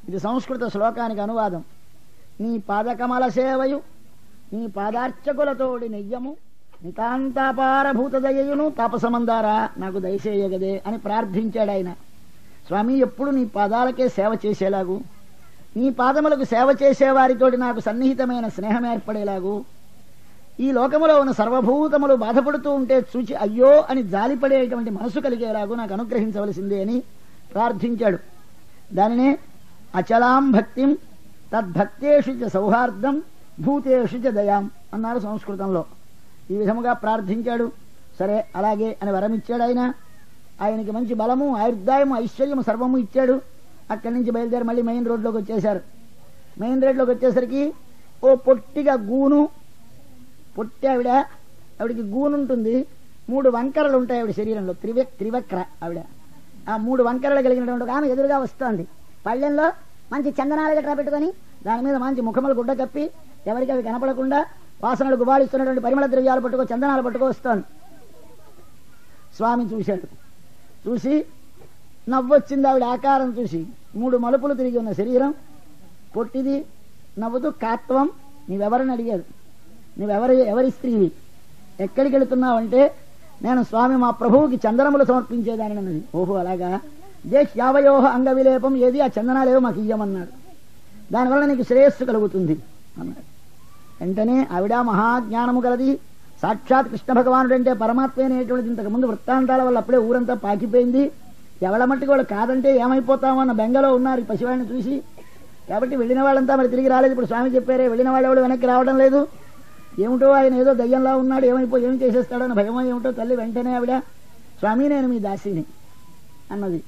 ఇది సంస్కృత శ్లోకానికి అనువాదం నీ పాదకమల సేవయు నీ పాదార్చకులతోడి నెయ్యము నితాంతాపారభూత దయయును తాపసమందారా నాకు దయచేయగదే అని ప్రార్థించాడు ఆయన స్వామి ఎప్పుడు నీ పాదాలకే సేవ చేసేలాగు నీ పాదములకు సేవ చేసేవారితోటి నాకు సన్నిహితమైన స్నేహం ఏర్పడేలాగు ఈ లోకములో ఉన్న సర్వభూతములు బాధపడుతూ ఉంటే చూచి అయ్యో అని జాలిపడేటువంటి మనసు కలిగేలాగు నాకు అనుగ్రహించవలసిందే అని ప్రార్థించాడు దానినే అచలాం భక్తిం తద్భక్తేషు చ సౌహార్దం భూతేషు చ దయాం అన్నారు సంస్కృతంలో ఈ విధముగా ప్రార్థించాడు సరే అలాగే అని వరమిచ్చాడు ఆయన ఆయనకి మంచి బలము ఆయుర్దాయము ఐశ్వర్యము సర్వము ఇచ్చాడు అక్కడి నుంచి బయలుదేరి మళ్ళీ మెయిన్ రోడ్లోకి వచ్చేశారు మెయిన్ రోడ్లోకి వచ్చేసరికి ఓ పొట్టిగా గూను పొట్టి ఆవిడ ఆవిడకి గూను ఉంటుంది మూడు వంకరలు ఉంటాయి ఆవిడ శరీరంలో త్రివ త్రివక్ర ఆవిడ ఆ మూడు వంకరలు కలిగినటువంటి ఒక ఆమె ఎదురుగా వస్తోంది పళ్ళెంలో మంచి చందనాలు గట్రా పెట్టుకొని దాని మీద మంచి ముఖములు గుడ్డ కప్పి ఎవరికి అవి కనపడకుండా వాసనలు గుబాళిస్తున్నటువంటి పరిమళ ద్రవ్యాలు పట్టుకో చందనాలు పట్టుకో వస్తోంది స్వామి చూశాడు చూసి నవ్వొచ్చింది ఆవిడ ఆకారం చూసి మూడు మలుపులు తిరిగి ఉన్న శరీరం పొట్టిది నవ్వుతూ కాత్వం నీవెవరని అడిగాడు నువ్వెవరి ఎవరి స్త్రీవి ఎక్కడికి వెళుతున్నావంటే నేను స్వామి మా ప్రభువుకి చందనములు సమర్పించేదాని అన్నది ఓహో అలాగా దేశ్ యావయోహ అంగ విలేపం ఏది ఆ చందనాలేవో మాకు ఇయ్యమన్నాడు దానివల్ల నీకు శ్రేయస్సు కలుగుతుంది అన్నాడు వెంటనే ఆవిడ మహాజ్ఞానము కలది సాక్షాత్ కృష్ణ భగవానుడు అంటే పరమాత్మ అనేటువంటిది ఇంతకు ముందు వృత్తాంతాల వల్ల అప్పుడే ఊరంతా పాకిపోయింది ఎవడ మట్టుకు వాళ్ళు కాదంటే ఏమైపోతామన్న బెంగలో ఉన్నారు ఈ పసివాడిని చూసి కాబట్టి వెళ్ళిన వాళ్ళంతా మరి తిరిగి రాలేదు ఇప్పుడు స్వామి చెప్పారే వెళ్ళిన వాళ్ళు ఎవడు వెనక్కి రావడం లేదు ఏమిటో ఆయన ఏదో దయ్యంలా ఉన్నాడు ఏమైపో ఏమి చేసేస్తాడని భయమో ఏమిటో తల్లి వెంటనే ఆవిడ స్వామి నేను మీ దాసిని అన్నది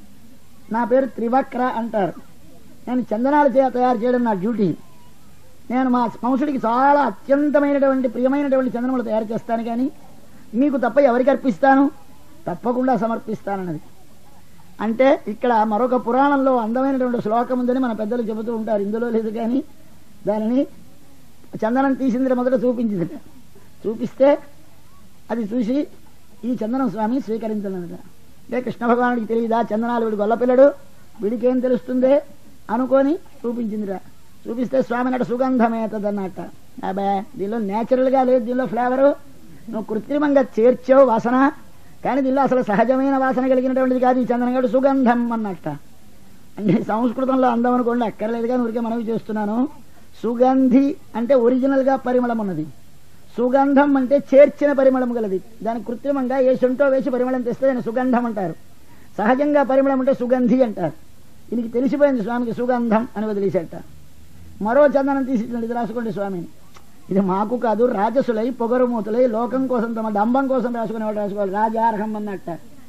నా పేరు త్రివక్ర అంటారు నేను చందనాలు చే తయారు చేయడం నా డ్యూటీ నేను మా వంశుడికి చాలా అత్యంతమైనటువంటి ప్రియమైనటువంటి చందనములు తయారు చేస్తాను కానీ మీకు తప్ప ఎవరికి అర్పిస్తాను తప్పకుండా సమర్పిస్తానన్నది అంటే ఇక్కడ మరొక పురాణంలో అందమైనటువంటి శ్లోకం ఉందని మన పెద్దలు చెబుతూ ఉంటారు ఇందులో లేదు కానీ దానిని చందనం తీసింది మొదట చూపించింది చూపిస్తే అది చూసి ఈ చందనం స్వామి స్వీకరించలేదట అంటే కృష్ణ భగవానుడికి తెలియదా చందనాలు వీడు గొల్లపిల్లడు వీడికేం తెలుస్తుందే అనుకొని చూపించిందిరా చూపిస్తే స్వామి నట సుగంధమేతదన్నట్ట అబ్బే దీనిలో నేచురల్ గా లేదు దీనిలో ఫ్లేవరు నువ్వు కృత్రిమంగా చేర్చావు వాసన కానీ దీనిలో అసలు సహజమైన వాసన కలిగినటువంటిది కాదు ఈ చందనగాడు సుగంధం అన్నట్ట అంటే సంస్కృతంలో అందం అనుకోండి అక్కర్లేదు కానీ ఊరికే మనవి చేస్తున్నాను సుగంధి అంటే ఒరిజినల్ గా పరిమళం ఉన్నది సుగంధం అంటే చేర్చిన పరిమళం గలది దానికి కృత్రిమంగా ఏ శొంటో వేసి పరిమళం తెస్తే దాన్ని సుగంధం అంటారు సహజంగా పరిమళం అంటే సుగంధి అంటారు దీనికి తెలిసిపోయింది స్వామికి సుగంధం అని వదిలేసేట మరో చందనం తీసి ఇట్లా ఇది రాసుకోండి స్వామిని ఇది మాకు కాదు రాజసులై పొగరుమూతలై లోకం కోసం తమ డంబం కోసం రాసుకునేవాడు రాసుకోవాలి రాజార్హం అన్నట్ట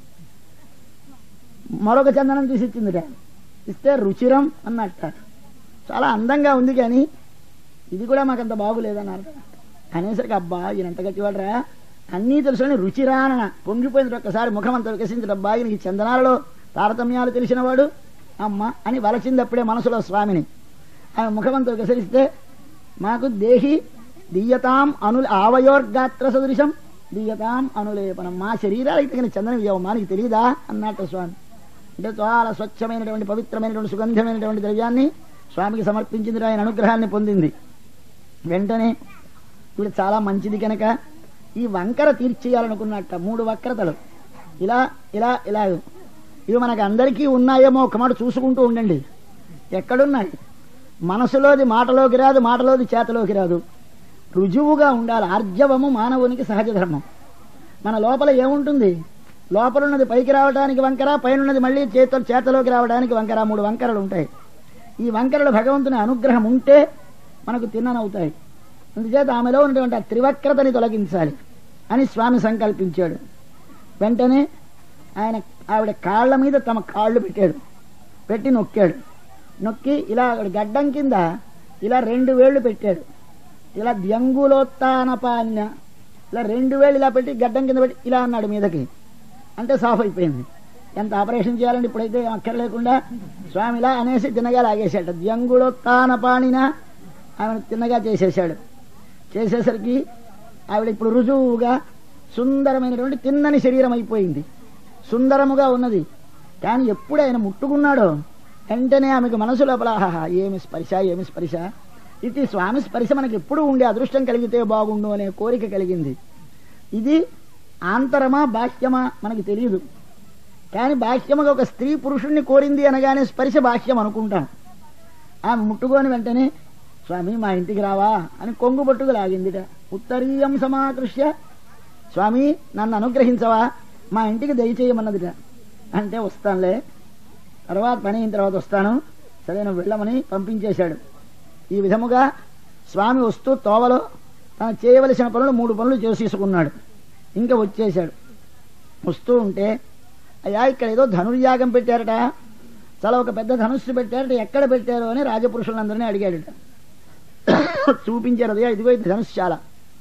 మరొక చందనం తీసి ఇచ్చిందిట ఇస్తే రుచిరం అన్నట్ట చాలా అందంగా ఉంది కానీ ఇది కూడా మాకంత బాగులేదన్నారు అనేసరికి అబ్బా ఈయన ఎంత గట్టివాడరా అన్నీ తెలుసుకొని రుచిరానన పొంగిపోయింది ఒక్కసారి ముఖం అంత వికసించిన అబ్బా ఈయనకి చందనాలలో తారతమ్యాలు తెలిసినవాడు అమ్మ అని వలచింది అప్పుడే మనసులో స్వామిని ఆమె ముఖమంతా వికసరిస్తే మాకు దేహి దీయతాం అను ఆవయోర్గాత్ర సదృశం దీయతాం అనులేపనం మా శరీరాలకి తగిన చందనం ఇవ్వమా నీకు తెలియదా అన్నట్టు స్వామి అంటే చాలా స్వచ్ఛమైనటువంటి పవిత్రమైనటువంటి సుగంధమైనటువంటి ద్రవ్యాన్ని స్వామికి సమర్పించింది ఆయన అనుగ్రహాన్ని పొందింది వెంటనే ఇప్పుడు చాలా మంచిది కనుక ఈ వంకర తీర్చేయాలనుకున్నట్ట మూడు వక్రతలు ఇలా ఇలా ఇలా ఇవి మనకు అందరికీ ఉన్నాయేమో ఒక మాట చూసుకుంటూ ఉండండి ఎక్కడున్నాయి మనసులోది మాటలోకి రాదు మాటలోది చేతలోకి రాదు రుజువుగా ఉండాలి ఆర్జవము మానవునికి సహజ ధర్మం మన లోపల ఏముంటుంది లోపల ఉన్నది పైకి రావడానికి వంకర పైన ఉన్నది మళ్ళీ చేత చేతలోకి రావడానికి వంకర మూడు వంకరలు ఉంటాయి ఈ వంకరలు భగవంతుని అనుగ్రహం ఉంటే మనకు తిన్ననవుతాయి అందుచేత ఆమెలో ఉన్నటువంటి ఆ త్రివక్రతని తొలగించాలి అని స్వామి సంకల్పించాడు వెంటనే ఆయన ఆవిడ కాళ్ళ మీద తమ కాళ్ళు పెట్టాడు పెట్టి నొక్కాడు నొక్కి ఇలా గడ్డం కింద ఇలా రెండు వేళ్లు పెట్టాడు ఇలా ద్యంగులోత్తానపాన్య ఇలా రెండు వేళ్ళు ఇలా పెట్టి గడ్డం కింద పెట్టి ఇలా అన్నాడు మీదకి అంటే సాఫ్ అయిపోయింది ఎంత ఆపరేషన్ చేయాలండి ఇప్పుడైతే ఏం అక్కర్లేకుండా స్వామి ఇలా అనేసి తిన్నగా లాగేశాడు ద్యంగులోత్తానపాణిన ఆమెను తిన్నగా చేసేశాడు చేసేసరికి ఆవిడ ఇప్పుడు రుజువుగా సుందరమైనటువంటి తిన్నని శరీరం అయిపోయింది సుందరముగా ఉన్నది కానీ ఎప్పుడు ఆయన ముట్టుకున్నాడో వెంటనే ఆమెకు మనసు లోపల ఆహాహా ఏమి స్పర్శ ఏమి స్పర్శ ఇది స్వామి స్పర్శ మనకి ఎప్పుడు ఉండే అదృష్టం కలిగితే బాగుండు అనే కోరిక కలిగింది ఇది ఆంతరమా బాహ్యమా మనకి తెలియదు కానీ బాహ్యముగా ఒక స్త్రీ పురుషుణ్ణి కోరింది అనగానే స్పర్శ బాహ్యం అనుకుంటాం ఆమె ముట్టుకొని వెంటనే స్వామి మా ఇంటికి రావా అని కొంగు పట్టుకు లాగిందిట ఉత్తరీయం సమాకృష్య స్వామి నన్ను అనుగ్రహించవా మా ఇంటికి దయచేయమన్నదిట అంటే వస్తానులే తర్వాత పని అయిన తర్వాత వస్తాను సరే నువ్వు వెళ్ళమని పంపించేశాడు ఈ విధముగా స్వామి వస్తూ తోవలో తను చేయవలసిన పనులు మూడు పనులు చేసేసుకున్నాడు ఇంకా వచ్చేశాడు వస్తూ ఉంటే అయ్యా ఇక్కడ ఏదో ధనుర్యాగం పెట్టారట చాలా ఒక పెద్ద ధనుస్సు పెట్టారట ఎక్కడ పెట్టారు అని రాజపురుషులందరినీ అడిగాడట చూపించారు అదే ఇదిగో ఇది ధనుశ్శాల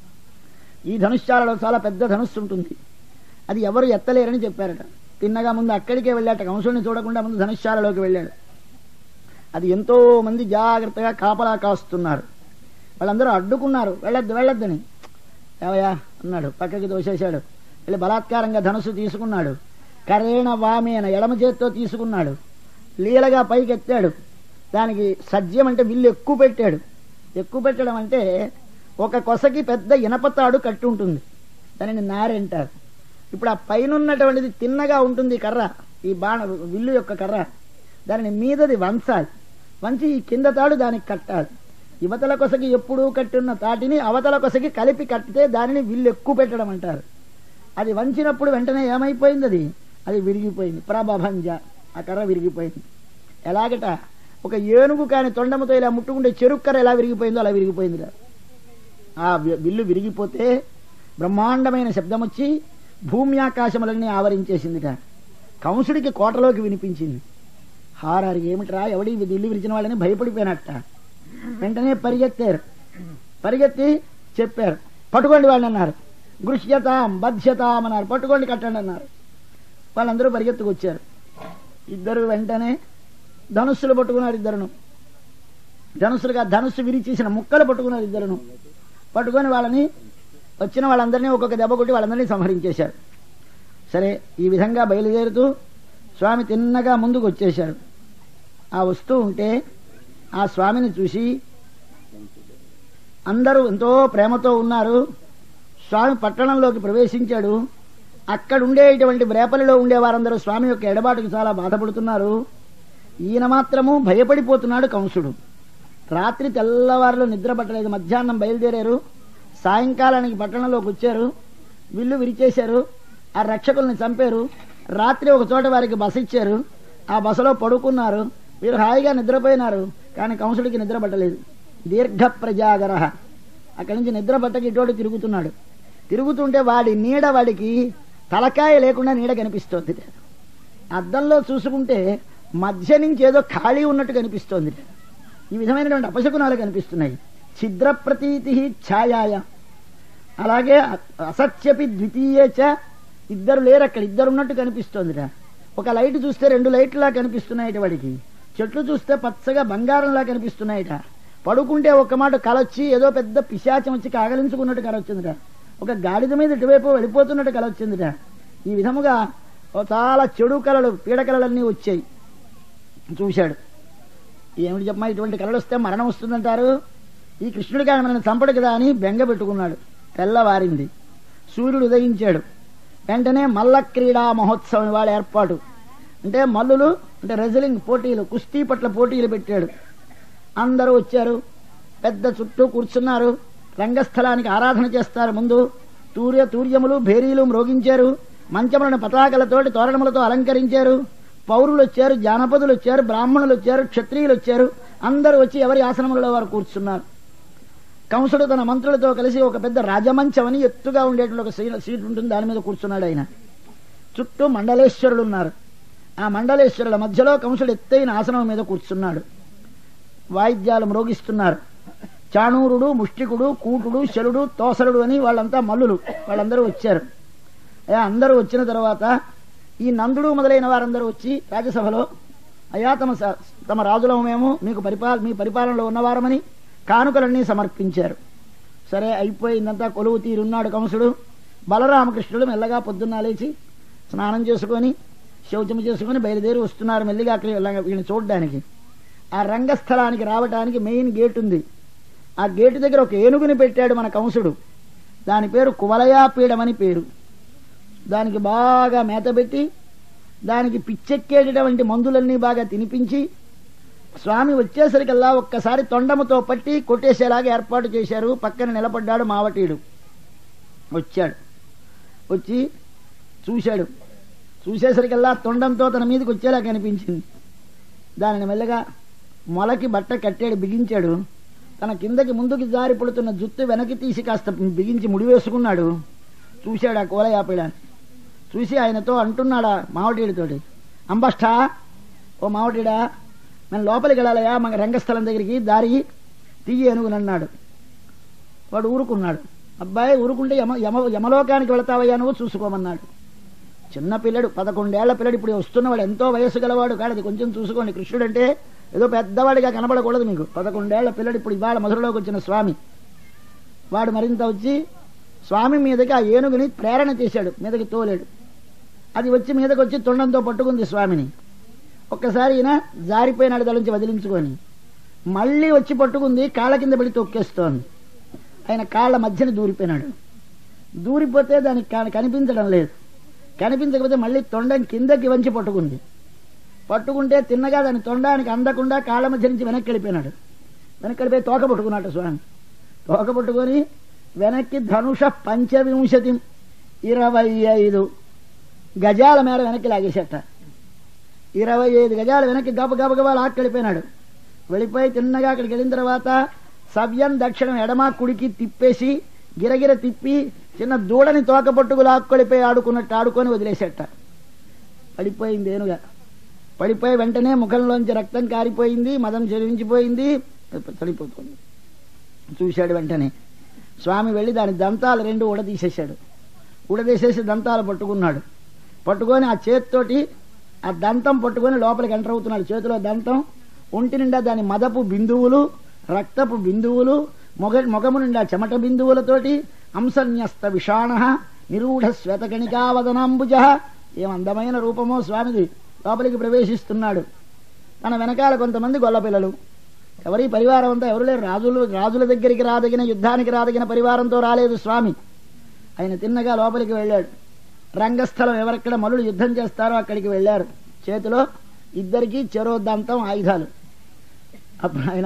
ఈ ధనుశ్శాలలో చాలా పెద్ద ధనుస్సు ఉంటుంది అది ఎవరు ఎత్తలేరని చెప్పారట తిన్నగా ముందు అక్కడికే వెళ్ళాట కంసుడిని చూడకుండా ముందు ధనుశ్శాలలోకి వెళ్ళాడు అది ఎంతో మంది జాగ్రత్తగా కాపలా కాస్తున్నారు వాళ్ళందరూ అడ్డుకున్నారు వెళ్ళొద్దు వెళ్ళొద్దని ఏవయ్యా అన్నాడు పక్కకి దోసేశాడు వెళ్ళి బలాత్కారంగా ధనుసు తీసుకున్నాడు కరేణ వామేన ఎడమ చేత్తో తీసుకున్నాడు లీలగా పైకి ఎత్తాడు దానికి సజ్యం అంటే విల్లు ఎక్కువ పెట్టాడు ఎక్కువ పెట్టడం అంటే ఒక కొసకి పెద్ద ఇనపతాడు కట్టి ఉంటుంది దానిని నారి అంటారు ఇప్పుడు ఆ పైన ఉన్నటువంటిది తిన్నగా ఉంటుంది ఈ కర్ర ఈ బాణ విల్లు యొక్క కర్ర దానిని మీదది వంచాలి వంచి ఈ కింద తాడు దానికి కట్టాలి యువతల కొసకి ఎప్పుడూ కట్టున్న తాటిని అవతల కొసకి కలిపి కట్టితే దానిని విల్లు ఎక్కువ పెట్టడం అంటారు అది వంచినప్పుడు వెంటనే ఏమైపోయింది అది అది విరిగిపోయింది ప్రభభంజ ఆ కర్ర విరిగిపోయింది ఎలాగట ఒక ఏనుగు కాని తొండముతో ఇలా ముట్టుకుంటే చెరుకు కర్ర ఎలా విరిగిపోయిందో అలా విరిగిపోయింది ఆ వి- విల్లు విరిగిపోతే బ్రహ్మాండమైన శబ్దం వచ్చి భూమి ఆకాశములన్నీ ఆవరించేసిందిట కంసుడికి కోటలోకి వినిపించింది హారారు ఏమిట్రా ఎవడి ఇది ఇల్లు విరిచిన వాళ్ళని భయపడిపోయినట్ట వెంటనే పరిగెత్తారు పరిగెత్తి చెప్పారు పట్టుకోండి వాళ్ళని అన్నారు గృష్యతాం బధ్యతాం అన్నారు పట్టుకోండి కట్టండి అన్నారు వాళ్ళందరూ పరిగెత్తుకొచ్చారు ఇద్దరు వెంటనే ధనుస్సులు పట్టుకున్నారు ఇద్దరును ధనుస్సులుగా ధనుస్సు విరిచేసిన ముక్కలు పట్టుకున్నారు ఇద్దరును పట్టుకొని వాళ్ళని వచ్చిన వాళ్ళందరినీ ఒక్కొక్క దెబ్బ కొట్టి వాళ్ళందరినీ సంహరించేశారు సరే ఈ విధంగా బయలుదేరుతూ స్వామి తిన్నగా ముందుకు వచ్చేశాడు ఆ వస్తూ ఉంటే ఆ స్వామిని చూసి అందరూ ఎంతో ప్రేమతో ఉన్నారు స్వామి పట్టణంలోకి ప్రవేశించాడు అక్కడ ఉండేటువంటి రేపల్లిలో ఉండే వారందరూ స్వామి యొక్క ఎడబాటుకు చాలా బాధపడుతున్నారు ఈయన మాత్రము భయపడిపోతున్నాడు కంసుడు రాత్రి తెల్లవారులు నిద్ర పట్టలేదు మధ్యాహ్నం బయలుదేరారు సాయంకాలానికి పట్టణంలోకి వచ్చారు విల్లు విరిచేశారు ఆ రక్షకుల్ని చంపారు రాత్రి ఒక చోట వారికి బస ఇచ్చారు ఆ బసలో పడుకున్నారు వీరు హాయిగా నిద్రపోయినారు కానీ కంసుడికి నిద్ర పట్టలేదు దీర్ఘ ప్రజాగర అక్కడి నుంచి నిద్ర పట్టకి ఇటోటి తిరుగుతున్నాడు తిరుగుతుంటే వాడి నీడ వాడికి తలకాయ లేకుండా నీడ కనిపిస్తోంది అద్దంలో చూసుకుంటే మధ్య నుంచి ఏదో ఖాళీ ఉన్నట్టు కనిపిస్తోంది ఈ విధమైనటువంటి అపశకునాలు కనిపిస్తున్నాయి ఛిద్ర ప్రతీతి ఛాయాయ అలాగే అ- అసత్యపి ద్వితీయ చ ఇద్దరు లేరు అక్కడ ఇద్దరు ఉన్నట్టు కనిపిస్తోందిట ఒక లైట్ చూస్తే రెండు లైట్లా కనిపిస్తున్నాయిట వాడికి చెట్లు చూస్తే పచ్చగా బంగారంలా కనిపిస్తున్నాయిట పడుకుంటే ఒక మాట కలొచ్చి ఏదో పెద్ద పిశాచం వచ్చి కాగలించుకున్నట్టు కల వచ్చిందిట ఒక గాడిద మీద ఇటువైపు వెళ్ళిపోతున్నట్టు కల వచ్చిందిట ఈ విధముగా ఓ చాలా చెడు కళలు పీడకలలన్నీ వచ్చాయి చూశాడు ఏమిటి చెప్పమా ఇటువంటి కళలు వస్తే మరణం వస్తుందంటారు ఈ కృష్ణుడికి ఆయన మనల్ని చంపడు కదా అని బెంగ పెట్టుకున్నాడు తెల్లవారింది సూర్యుడు ఉదయించాడు వెంటనే మల్ల క్రీడా మహోత్సవం వాళ్ళ ఏర్పాటు అంటే మల్లులు అంటే రెజ్లింగ్ పోటీలు కుస్తీ పట్ల పోటీలు పెట్టాడు అందరూ వచ్చారు పెద్ద చుట్టూ కూర్చున్నారు రంగస్థలానికి ఆరాధన చేస్తారు ముందు తూర్య తూర్యములు భేరీలు మ్రోగించారు మంచములను పతాకలతోటి తోరణములతో అలంకరించారు పౌరులు వచ్చారు జానపదులు వచ్చారు బ్రాహ్మణులు వచ్చారు క్షత్రియులు వచ్చారు అందరూ వచ్చి ఎవరి ఆసనములలో వారు కూర్చున్నారు కంసుడు తన మంత్రులతో కలిసి ఒక పెద్ద రాజమంచం అని ఎత్తుగా ఉండేటువంటి ఒక సీ- సీట్ ఉంటుంది దాని మీద కూర్చున్నాడు ఆయన చుట్టూ మండలేశ్వరులు ఉన్నారు ఆ మండలేశ్వరుల మధ్యలో కంసుడు ఎత్తైన ఆసనం మీద కూర్చున్నాడు వాయిద్యాలు మ్రోగిస్తున్నారు చాణూరుడు ముష్టికుడు కూటుడు శలుడు తోసలుడు అని వాళ్ళంతా మల్లులు వాళ్ళందరూ వచ్చారు అయ్యా అందరూ వచ్చిన తర్వాత ఈ నందుడు మొదలైన వారందరూ వచ్చి రాజ్యసభలో అయ్యా తమ స- తమ రాజులము మేము మీకు పరిపాల మీ పరిపాలనలో ఉన్నవారమని కానుకలన్నీ సమర్పించారు సరే అయిపోయిందంతా కొలువు తీరున్నాడు కంసుడు బలరామకృష్ణుడు మెల్లగా పొద్దున్న లేచి స్నానం చేసుకొని శౌచము చేసుకుని బయలుదేరి వస్తున్నారు మెల్లిగా అక్కడ వీళ్ళ- వీళ్ళని చూడడానికి ఆ రంగస్థలానికి రావడానికి మెయిన్ గేట్ ఉంది ఆ గేటు దగ్గర ఒక ఏనుగుని పెట్టాడు మన కంసుడు దాని పేరు కువలయాపీడం అని పేరు దానికి బాగా మేత పెట్టి దానికి పిచ్చెక్కేటటువంటి మందులన్నీ బాగా తినిపించి స్వామి వచ్చేసరికల్లా ఒక్కసారి తొండముతో పట్టి కొట్టేసేలాగా ఏర్పాటు చేశారు పక్కన నిలబడ్డాడు మావటీయుడు వచ్చాడు వచ్చి చూశాడు చూసేసరికల్లా తొండంతో తన మీదకి వచ్చేలా కనిపించింది దానిని మెల్లగా మొలకి బట్ట కట్టాడు బిగించాడు తన కిందకి ముందుకి జారి పడుతున్న జుత్తు వెనక్కి తీసి కాస్త బిగించి ముడివేసుకున్నాడు చూశాడు ఆ కోలయాపీడాన్ని చూసి ఆయనతో అంటున్నాడా మావటీడితోటి అంబష్టా ఓ మావటీడా మేము లోపలికి వెళ్ళాలయా మన రంగస్థలం దగ్గరికి దారి తీయి అనుగునన్నాడు వాడు ఊరుకున్నాడు అబ్బాయి ఊరుకుంటే యమ యమ యమలోకానికి వెళతావయ్యా నువ్వు చూసుకోమన్నాడు చిన్న పిల్లడు పదకొండేళ్ల పిల్లడు ఇప్పుడు వస్తున్నవాడు ఎంతో వయస్సు గలవాడు కాదు అది కొంచెం చూసుకోండి కృష్ణుడు అంటే ఏదో పెద్దవాడిగా కనబడకూడదు మీకు పదకొండేళ్ల పిల్లడు ఇప్పుడు ఇవాళ మధురలోకి వచ్చిన స్వామి వాడు మరింత వచ్చి స్వామి మీదకి ఆ ఏనుగుని ప్రేరణ చేశాడు మీదకి తోలేడు అది వచ్చి మీదకి వచ్చి తొండంతో పట్టుకుంది స్వామిని ఒక్కసారి ఈయన జారిపోయినాడు దళించి వదిలించుకొని మళ్ళీ వచ్చి పట్టుకుంది కాళ్ళ కింద పడి తొక్కేస్తోంది ఆయన కాళ్ళ మధ్యన దూరిపోయినాడు దూరిపోతే దానికి కా- కనిపించడం లేదు కనిపించకపోతే మళ్ళీ తొండం కిందకి వంచి పట్టుకుంది పట్టుకుంటే తిన్నగా దాని తొండానికి అందకుండా కాళ్ళ మధ్య నుంచి వెనక్కి వెళ్ళిపోయినాడు వెనక్కి వెళ్ళిపోయి తోక పట్టుకున్నాడు స్వామి తోక పట్టుకొని వెనక్కి ధనుష పంచవింశతి ఇరవై ఐదు గజాల మేర వెనక్కి లాగేసేట ఇరవై ఐదు గజాలు వెనక్కి గబ గబ గబా లాక్కి వెళ్ళిపోయినాడు వెళ్ళిపోయి తిన్నగా అక్కడికి వెళ్ళిన తర్వాత సవ్యం దక్షిణం ఎడమ కుడికి తిప్పేసి గిరగిర తిప్పి చిన్న దూడని తోక పట్టుకు లాక్కొడిపోయి ఆడుకున్నట్టు ఆడుకొని వదిలేసేట పడిపోయింది ఏనుగా పడిపోయి వెంటనే ముఖంలోంచి రక్తం కారిపోయింది మదం చెలించిపోయింది చనిపోతుంది చూశాడు వెంటనే స్వామి వెళ్ళి దాని దంతాలు రెండు ఉడదీసేశాడు ఉడదీసేసి దంతాలు పట్టుకున్నాడు పట్టుకొని ఆ చేతితోటి ఆ దంతం పట్టుకొని లోపలికి ఎంటర్ అవుతున్నాడు చేతిలో దంతం ఒంటి నిండా దాని మదపు బిందువులు రక్తపు బిందువులు మొగ మొగము నిండా చెమట బిందువులతోటి అంసన్యస్త విషాణ నిరూఢ శ్వేతకణికావదనాంబుజ ఏం అందమైన రూపమో స్వామిది లోపలికి ప్రవేశిస్తున్నాడు తన వెనకాల కొంతమంది గొల్లపిల్లలు ఎవరి పరివారం అంతా ఎవరు లేరు రాజులు రాజుల దగ్గరికి రాదగిన యుద్ధానికి రాదగిన పరివారంతో రాలేదు స్వామి ఆయన తిన్నగా లోపలికి వెళ్ళాడు రంగస్థలం ఎవరెక్కడ మలుడు యుద్ధం చేస్తారో అక్కడికి వెళ్ళారు చేతిలో ఇద్దరికి చెరో దంతం ఆయుధాలు అప్పుడు ఆయన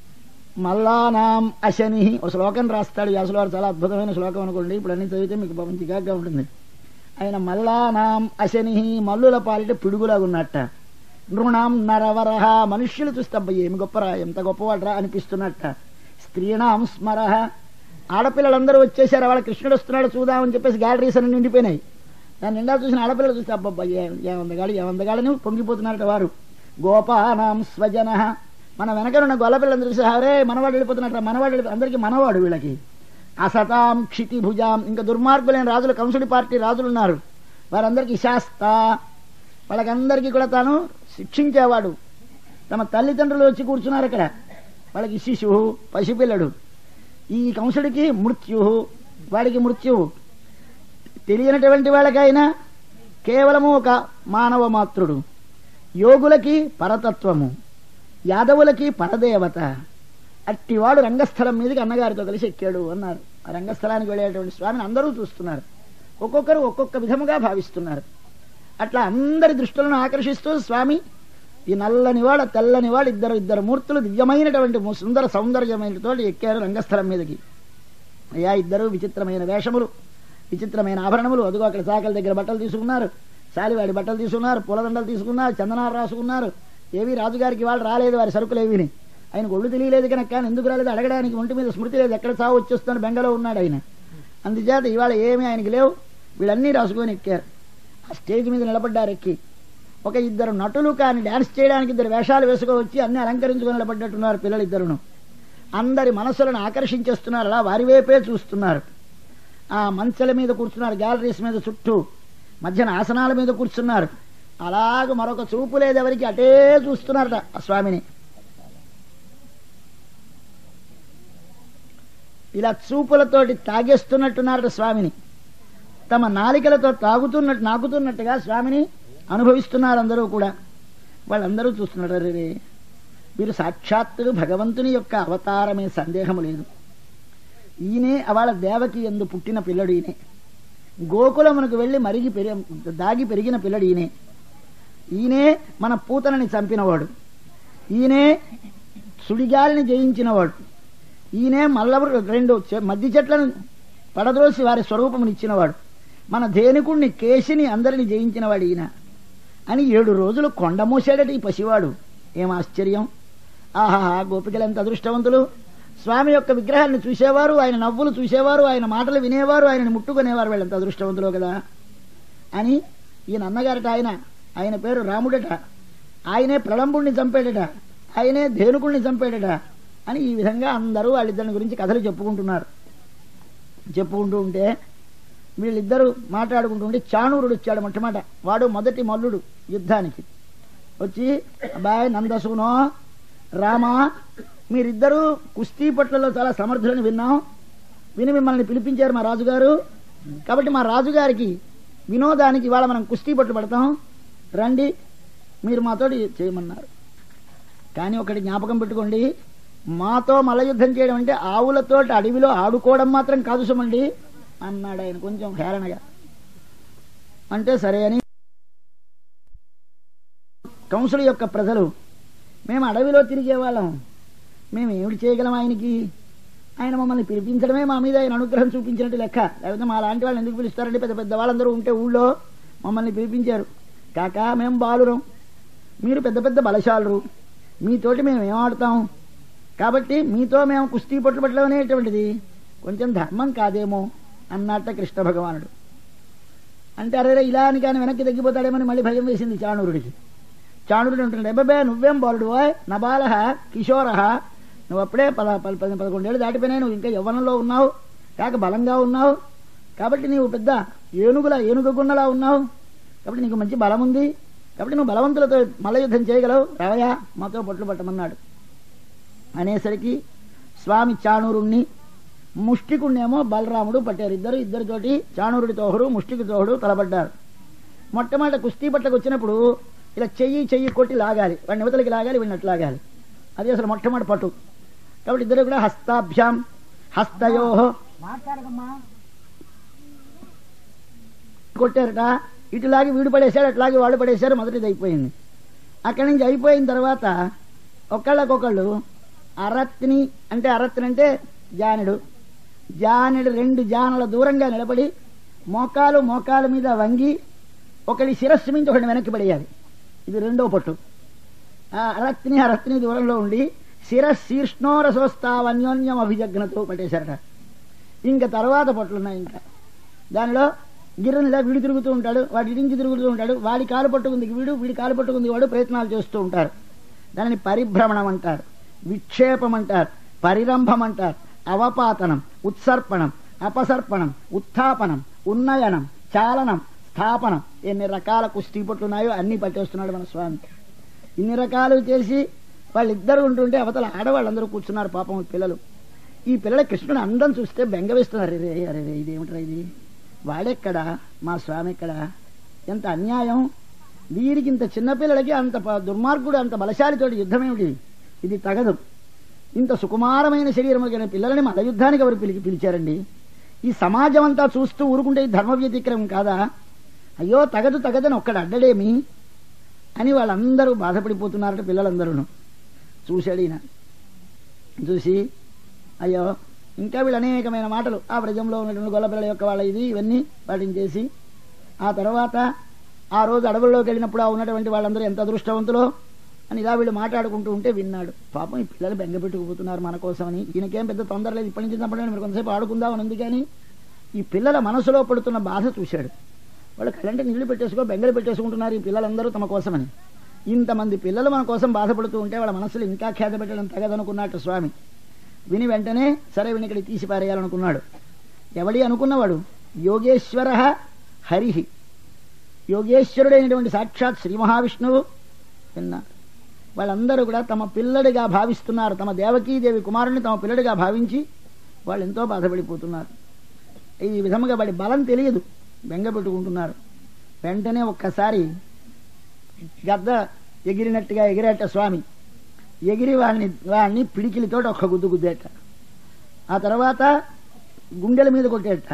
మల్లానాం అశని ఒక శ్లోకం రాస్తాడు వ్యాసుల వారు చాలా అద్భుతమైన శ్లోకం అనుకోండి ఇప్పుడు అన్ని చదివితే మీకు పాపం చికాగ్గా ఉంటుంది ఆయన మల్లానాం అశని మల్లుల పాలిట పిడుగులాగా ఉన్నట్ట నృణాం నరవరహ మనుష్యులు చూస్తే అబ్బా ఏమి గొప్పరా ఎంత గొప్పవాడరా అనిపిస్తున్నట్ట స్త్రీణాం స్మరహ ఆడపిల్లలందరూ వచ్చేసారు వాళ్ళ కృష్ణుడు వస్తున్నాడు చూద్దామని చెప్పేసి గ్యాలరీస్ అన్ని నిండిపోయినాయి దాని నిండా చూసిన ఆడపిల్లలు చూస్తే అబ్బబ్బా ఏమందగాడు ఏమందగాడని పొంగిపోతున్నారట వారు గోపానాం స్వజన మన వెనకనున్న గొల్లపిల్లని చూసి హరే మనవాడు వెళ్ళిపోతున్నట్ట మనవాడు వెళ్ళి అందరికీ మనవాడు వీళ్ళకి అసతాం క్షితి భుజాం ఇంకా దుర్మార్గులైన రాజులు కంసుడి పార్టీ రాజులు ఉన్నారు వారందరికీ శాస్త వాళ్ళకందరికీ కూడా తాను శిక్షించేవాడు తమ తల్లిదండ్రులు వచ్చి కూర్చున్నారు అక్కడ వాళ్ళకి శిశువు పసిపిల్లడు ఈ కంసుడికి మృత్యు వాడికి మృత్యువు తెలియనటువంటి వాళ్ళకైనా కేవలము ఒక మానవ మాతృడు యోగులకి పరతత్వము యాదవులకి పరదేవత అట్టివాడు రంగస్థలం మీదకి అన్నగారితో కలిసి ఎక్కాడు అన్నారు ఆ రంగస్థలానికి వెళ్ళేటువంటి స్వామిని అందరూ చూస్తున్నారు ఒక్కొక్కరు ఒక్కొక్క విధముగా భావిస్తున్నారు అట్లా అందరి దృష్టిలను ఆకర్షిస్తూ స్వామి ఈ నల్లనివాడు తెల్లనివాడు ఇద్దరు ఇద్దరు మూర్తులు దివ్యమైనటువంటి ము- సుందర సౌందర్యమైనతో ఎక్కారు రంగస్థలం మీదకి అయ్యా ఇద్దరు విచిత్రమైన వేషములు విచిత్రమైన ఆభరణములు అదిగో అక్కడ చాకల దగ్గర బట్టలు తీసుకున్నారు శాలివాడి బట్టలు తీసుకున్నారు పూలదండలు తీసుకున్నారు చందనాలు రాసుకున్నారు ఏవి రాజుగారికి వాళ్ళు రాలేదు వారి సరుకులు ఏవిని ఆయన ఒళ్ళు తెలియలేదు కనుక కానీ ఎందుకు రాలేదు అడగడానికి ఒంటి మీద స్మృతి లేదు ఎక్కడ చావు వచ్చేస్తాను బెంగలో ఉన్నాడు ఆయన అందుచేత ఇవాళ ఏమీ ఆయనకి లేవు వీళ్ళన్నీ రాసుకొని ఎక్కారు ఆ స్టేజ్ మీద నిలబడ్డారు ఎక్కి ఒక ఇద్దరు నటులు కానీ డాన్స్ చేయడానికి ఇద్దరు వేషాలు వేసుకోవచ్చి అన్ని అలంకరించుకొని నిలబడ్డట్టున్నారు పిల్లలు ఇద్దరును అందరి మనసులను ఆకర్షించేస్తున్నారు అలా వారి వైపే చూస్తున్నారు ఆ మంచెల మీద కూర్చున్నారు గ్యాలరీస్ మీద చుట్టూ మధ్యన ఆసనాల మీద కూర్చున్నారు అలాగ మరొక చూపు లేదు ఎవరికి అటే చూస్తున్నారట ఆ స్వామిని ఇలా చూపులతోటి తాగేస్తున్నట్టున్నారట స్వామిని తమ నాలికలతో తాగుతున్నట్టు నాకుతున్నట్టుగా స్వామిని అనుభవిస్తున్నారు అందరూ కూడా వాళ్ళందరూ చూస్తున్నారు అరే రే, వీరు సాక్షాత్తు భగవంతుని యొక్క అవతారమే సందేహము లేదు ఈయనే వాళ్ళ దేవకి ఎందు పుట్టిన పిల్లడు ఈయనే గోకులమునకు వెళ్ళి మరిగి పెరి దాగి పెరిగిన పిల్లడు ఈయనే ఈయనే మన పూతనని చంపినవాడు ఈయనే సుడిగాలిని జయించినవాడు ఈయనే మల్లవరు రెండు చె- మద్ది చెట్లను పడద్రోసి వారి స్వరూపమునిచ్చినవాడు మన ధేనుకుణ్ణి కేశిని అందరిని జయించినవాడు ఈయన అని ఏడు రోజులు కొండ మూసాడట ఈ పసివాడు ఏం ఆశ్చర్యం ఆహాహా గోపికలు ఎంత అదృష్టవంతులు స్వామి యొక్క విగ్రహాన్ని చూసేవారు ఆయన నవ్వులు చూసేవారు ఆయన మాటలు వినేవారు ఆయనని ముట్టుకునేవారు వీళ్ళంత అదృష్టవంతులు కదా అని ఈయన అన్నగారట ఆయన ఆయన పేరు రాముడట ఆయనే ప్రళంబుణ్ణి చంపాడట ఆయనే ధేనుకుణ్ణి చంపాడట అని ఈ విధంగా అందరూ వాళ్ళిద్దరిని గురించి కథలు చెప్పుకుంటున్నారు చెప్పుకుంటూ ఉంటే వీళ్ళిద్దరూ మాట్లాడుకుంటూ ఉంటే చాణూరుడు వచ్చాడు మొట్టమాట వాడు మొదటి మల్లుడు యుద్ధానికి వచ్చి అబ్బాయి నందసూనో రామా మీరిద్దరూ కుస్తీ పట్లలో చాలా సమర్థులని విన్నాం విని మిమ్మల్ని పిలిపించారు మా రాజుగారు కాబట్టి మా రాజుగారికి వినోదానికి ఇవాళ మనం కుస్తీ పట్లు పడతాం రండి మీరు మాతోటి చేయమన్నారు కానీ ఒకటి జ్ఞాపకం పెట్టుకోండి మాతో మల్లయుద్ధం చేయడం అంటే ఆవులతో అడవిలో ఆడుకోవడం మాత్రం కాదు సుమండి అన్నాడు ఆయన కొంచెం హేళనగా అంటే సరే అని కంసుల యొక్క ప్రజలు మేము అడవిలో తిరిగే వాళ్ళం మేము ఏమిటి చేయగలం ఆయనకి ఆయన మమ్మల్ని పిలిపించడమే మా మీద ఆయన అనుగ్రహం చూపించినట్టు లెక్క లేకపోతే మా లాంటి వాళ్ళని ఎందుకు పిలుస్తారంటే పెద్ద పెద్ద వాళ్ళందరూ ఉంటే ఊళ్ళో మమ్మల్ని పిలిపించారు కాక మేము బాలురం మీరు పెద్ద పెద్ద బలశాలరు మీతోటి మేము ఏం ఆడుతాం కాబట్టి మీతో మేము కుస్తీ పట్లు పట్టడం అనేటువంటిది కొంచెం ధర్మం కాదేమో అన్నట్ట కృష్ణ భగవానుడు అంటే అరే ఇలా అని కానీ వెనక్కి తగ్గిపోతాడేమని మళ్ళీ భయం వేసింది చాణూరుడికి చాణురుడు అంటున్నాడు అబ్బాబే నువ్వేం బాలుడు నబాల కిషోర నువ్వు అప్పుడే పద పద పద పదకొండేళ్ళు దాటిపోయినాయి నువ్వు ఇంకా యవ్వనంలో ఉన్నావు కాక బలంగా ఉన్నావు కాబట్టి నీవు పెద్ద ఏనుగుల ఏనుగు గున్నలా ఉన్నావు కాబట్టి నీకు మంచి బలం ఉంది కాబట్టి నువ్వు బలవంతులతో మల్లయుద్ధం చేయగలవు రావయా మాతో పట్లు పట్టమన్నాడు అనేసరికి స్వామి చాణూరుణ్ణి ముష్టికుణ్ణేమో బలరాముడు పట్టారు ఇద్దరు ఇద్దరితోటి చాణూరుడి తోహరు ముష్టికి తోహరు తలపడ్డారు మొట్టమొదటి కుస్తీ పట్లకు వచ్చినప్పుడు ఇలా చెయ్యి చెయ్యి కొట్టి లాగాలి వాడిని యువతలకి లాగాలి వీడిని అట్లా లాగాలి అది అసలు మొట్టమొదటి పట్టు కాబట్టి ఇద్దరు కూడా హస్తాభ్యాం హస్తయో మాట్లాడకమ్మా కొట్టారట ఇటులాగి వీడు పడేశాడు అట్లాగే వాళ్ళు పడేశారు మొదటిది అయిపోయింది అక్కడి నుంచి అయిపోయిన తర్వాత ఒకళ్ళకొకళ్ళు అరత్ని అంటే అరత్ని అంటే జానుడు జానుడు రెండు జానుల దూరంగా నిలబడి మోకాలు మోకాల మీద వంగి ఒకటి శిరస్సు మించి ఒకటి వెనక్కి పడేయాలి ఇది రెండో పట్టు ఆ అరత్ని అరత్ని దూరంలో ఉండి శిరశీర్ష్ణోరసోస్తావన్యోన్యం అభిజగ్నతో పట్టేశారట ఇంకా తర్వాత పట్లున్నాయి ఇంకా దానిలో గిర్రనిలా వీడు తిరుగుతూ ఉంటాడు వాడి ఇడించి తిరుగుతూ ఉంటాడు వాడి కాలు పట్టుకుంది వీడు వీడి కాలు పట్టుకుంది వాడు ప్రయత్నాలు చేస్తూ ఉంటారు దానిని పరిభ్రమణం అంటారు విక్షేపం అంటారు పరిరంభం అంటారు అవపాతనం ఉత్సర్పణం అపసర్పణం ఉత్థాపనం ఉన్నయనం చాలనం స్థాపనం ఎన్ని రకాల కుస్తీ పట్లున్నాయో అన్ని పట్టేస్తున్నాడు మన స్వామి ఇన్ని రకాలు చేసి వాళ్ళిద్దరు ఉంటుంటే అవతల ఆడవాళ్ళందరూ కూర్చున్నారు పాపం ఈ పిల్లలు ఈ పిల్లల కృష్ణుడు అందం చూస్తే బెంగ వేస్తున్నారు అరే రే అరే రే ఇదేమిట్రా ఇది వాడెక్కడా మా స్వామి ఎక్కడా ఎంత అన్యాయం వీరికి ఇంత చిన్నపిల్లలకి అంత ప- దుర్మార్గుడు అంత బలశాలితోటి యుద్ధం ఏమిటి ఇది తగదు ఇంత సుకుమారమైన శరీరం కలిగిన పిల్లలని మన యుద్ధానికి ఎవరు పిలిచి పిలిచారండి ఈ సమాజం అంతా చూస్తూ ఊరుకుంటే ఈ ధర్మ వ్యతిక్రమం కాదా అయ్యో తగదు తగదని ఒక్కడ అడ్డడేమి అని వాళ్ళందరూ బాధపడిపోతున్నారట పిల్లలందరూ చూశాడు ఈయన చూసి అయ్యో ఇంకా వీళ్ళు అనేకమైన మాటలు ఆ వ్రజంలో ఉన్నటువంటి గొల్లపిల్లల యొక్క వాళ్ళ ఇది ఇవన్నీ వాటిని చేసి ఆ తర్వాత ఆ రోజు అడవుల్లోకి వెళ్ళినప్పుడు ఆ ఉన్నటువంటి వాళ్ళందరూ ఎంత అదృష్టవంతులో అని ఇలా వీళ్ళు మాట్లాడుకుంటూ ఉంటే విన్నాడు పాపం ఈ పిల్లలు బెంగ పెట్టుకుపోతున్నారు మన కోసమని ఈయనకేం పెద్ద తొందర లేదు ఇప్పటి నుంచి చంపడానికి మీరు కొంతసేపు ఆడుకుందామని ఉంది కానీ ఈ పిల్లల మనసులో పడుతున్న బాధ చూశాడు వాళ్ళు కళ్ళంటే నీళ్లు పెట్టేసుకో బెంగలు పెట్టేసుకుంటున్నారు ఈ పిల్లలందరూ తమ కోసమని ఇంతమంది పిల్లలు మన కోసం బాధపడుతూ ఉంటే వాళ్ళ మనసులు ఇంకా ఖేద పెట్టడం తగదనుకున్నట్టు స్వామి విని వెంటనే సరే విని ఇక్కడికి తీసి పారేయాలనుకున్నాడు ఎవడి అనుకున్నవాడు యోగేశ్వర హరిహి యోగేశ్వరుడైనటువంటి సాక్షాత్ శ్రీ మహావిష్ణువు విన్నారు వాళ్ళందరూ కూడా తమ పిల్లడిగా భావిస్తున్నారు తమ దేవకీదేవి కుమారుని తమ పిల్లడిగా భావించి వాళ్ళు ఎంతో బాధపడిపోతున్నారు ఈ విధముగా వాడి బలం తెలియదు బెంగ పెట్టుకుంటున్నారు వెంటనే ఒక్కసారి గద్ద ఎగిరినట్టుగా ఎగిరేట స్వామి ఎగిరి వాడిని వాడిని పిడికిలితోటి ఒక్క గుద్దు గుద్దేట ఆ తర్వాత గుండెల మీద కొట్టేట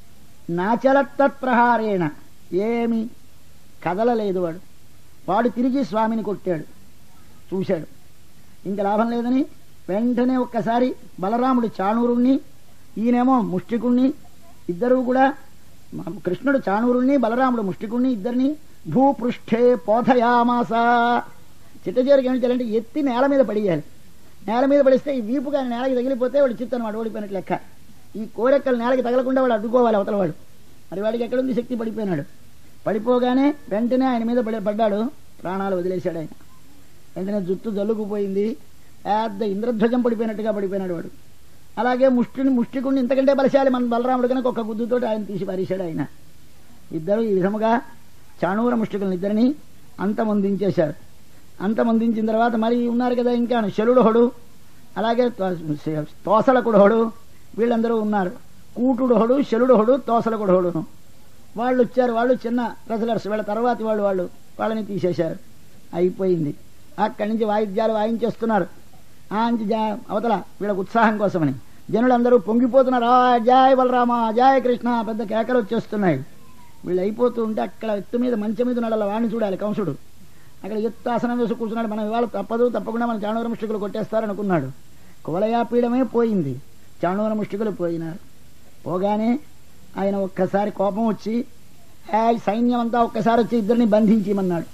నాచలత్తత్ప్రహారేణ ఏమి కదలలేదు వాడు వాడు తిరిగి స్వామిని కొట్టాడు చూశాడు ఇంక లాభం లేదని వెంటనే ఒక్కసారి బలరాముడు చాణూరుణ్ణి ఈయనేమో ముష్టికుణ్ణి ఇద్దరు కూడా కృష్ణుడు చాణూరుణ్ణి బలరాముడు ముష్టికుణ్ణి ఇద్దరిని భూపృష్ఠే పోథయామాస చిట్టచేరికి ఏం చేయాలంటే ఎత్తి నేల మీద పడేయాలి నేల మీద పడిస్తే ఈ వీపు కానీ నేలకి తగిలిపోతే వాడు చిత్తను వాడు ఓడిపోయినట్లు లెక్క ఈ కోరెక్కలు నేలకి తగలకుండా వాడు అడ్డుకోవాలి అవతల వాడు మరి వాడికి ఎక్కడుంది శక్తి పడిపోయినాడు పడిపోగానే వెంటనే ఆయన మీద పడి పడ్డాడు ప్రాణాలు వదిలేశాడు ఆయన వెంటనే జుట్టు జల్లుకుపోయింది పెద్ద ఇంద్రధ్వజం పడిపోయినట్టుగా పడిపోయినాడు వాడు అలాగే ముష్టిని ముష్టికుడిని ఇంతకంటే బలశాలి మన బలరాముడు కనుక ఒక గుద్దుతోటి ఆయన తీసి పారేశాడు ఆయన ఇద్దరు ఈ విధముగా చాణూర ముష్టికులను ఇద్దరిని అంతమొందించేశారు అంతమొందించిన తర్వాత మరి ఉన్నారు కదా ఇంకా శలుడొహడు అలాగే తో- తోసలకుడొహడు వీళ్ళందరూ ఉన్నారు కూటుడొహడు శలుడొహడు తోసలకుడొహడును వాళ్ళు వచ్చారు వాళ్ళు చిన్న రెసలర్స్ వీళ్ళ తర్వాతి వాళ్ళు వాళ్ళు వాళ్ళని తీసేశారు అయిపోయింది అక్కడి నుంచి వాయిద్యాలు వాయించేస్తున్నారు ఆ నుంచి జా- అవతల వీళ్ళకు ఉత్సాహం కోసమని జనులందరూ పొంగిపోతున్నారు "ఆ, జయ బలరామ జయ కృష్ణ పెద్ద కేకలు వచ్చేస్తున్నాయి వీళ్ళు అయిపోతూ ఉంటే అక్కడ ఎత్తు మీద మంచం మీద నడల వాడిని చూడాలి కంసుడు అక్కడ ఎత్తు ఆసనం వేసి కూర్చున్నాడు మనం ఇవాళ తప్పదు తప్పకుండా మన చాణూర ముష్టికులు కొట్టేస్తారనుకున్నాడు కువలయాపీడమే పోయింది చాణూర ముష్టికులు పోయినారు పోగానే ఆయన ఒక్కసారి కోపం వచ్చి "ఏ, సైన్యం అంతా ఒక్కసారి వచ్చి ఇద్దరిని బంధించమన్నాడు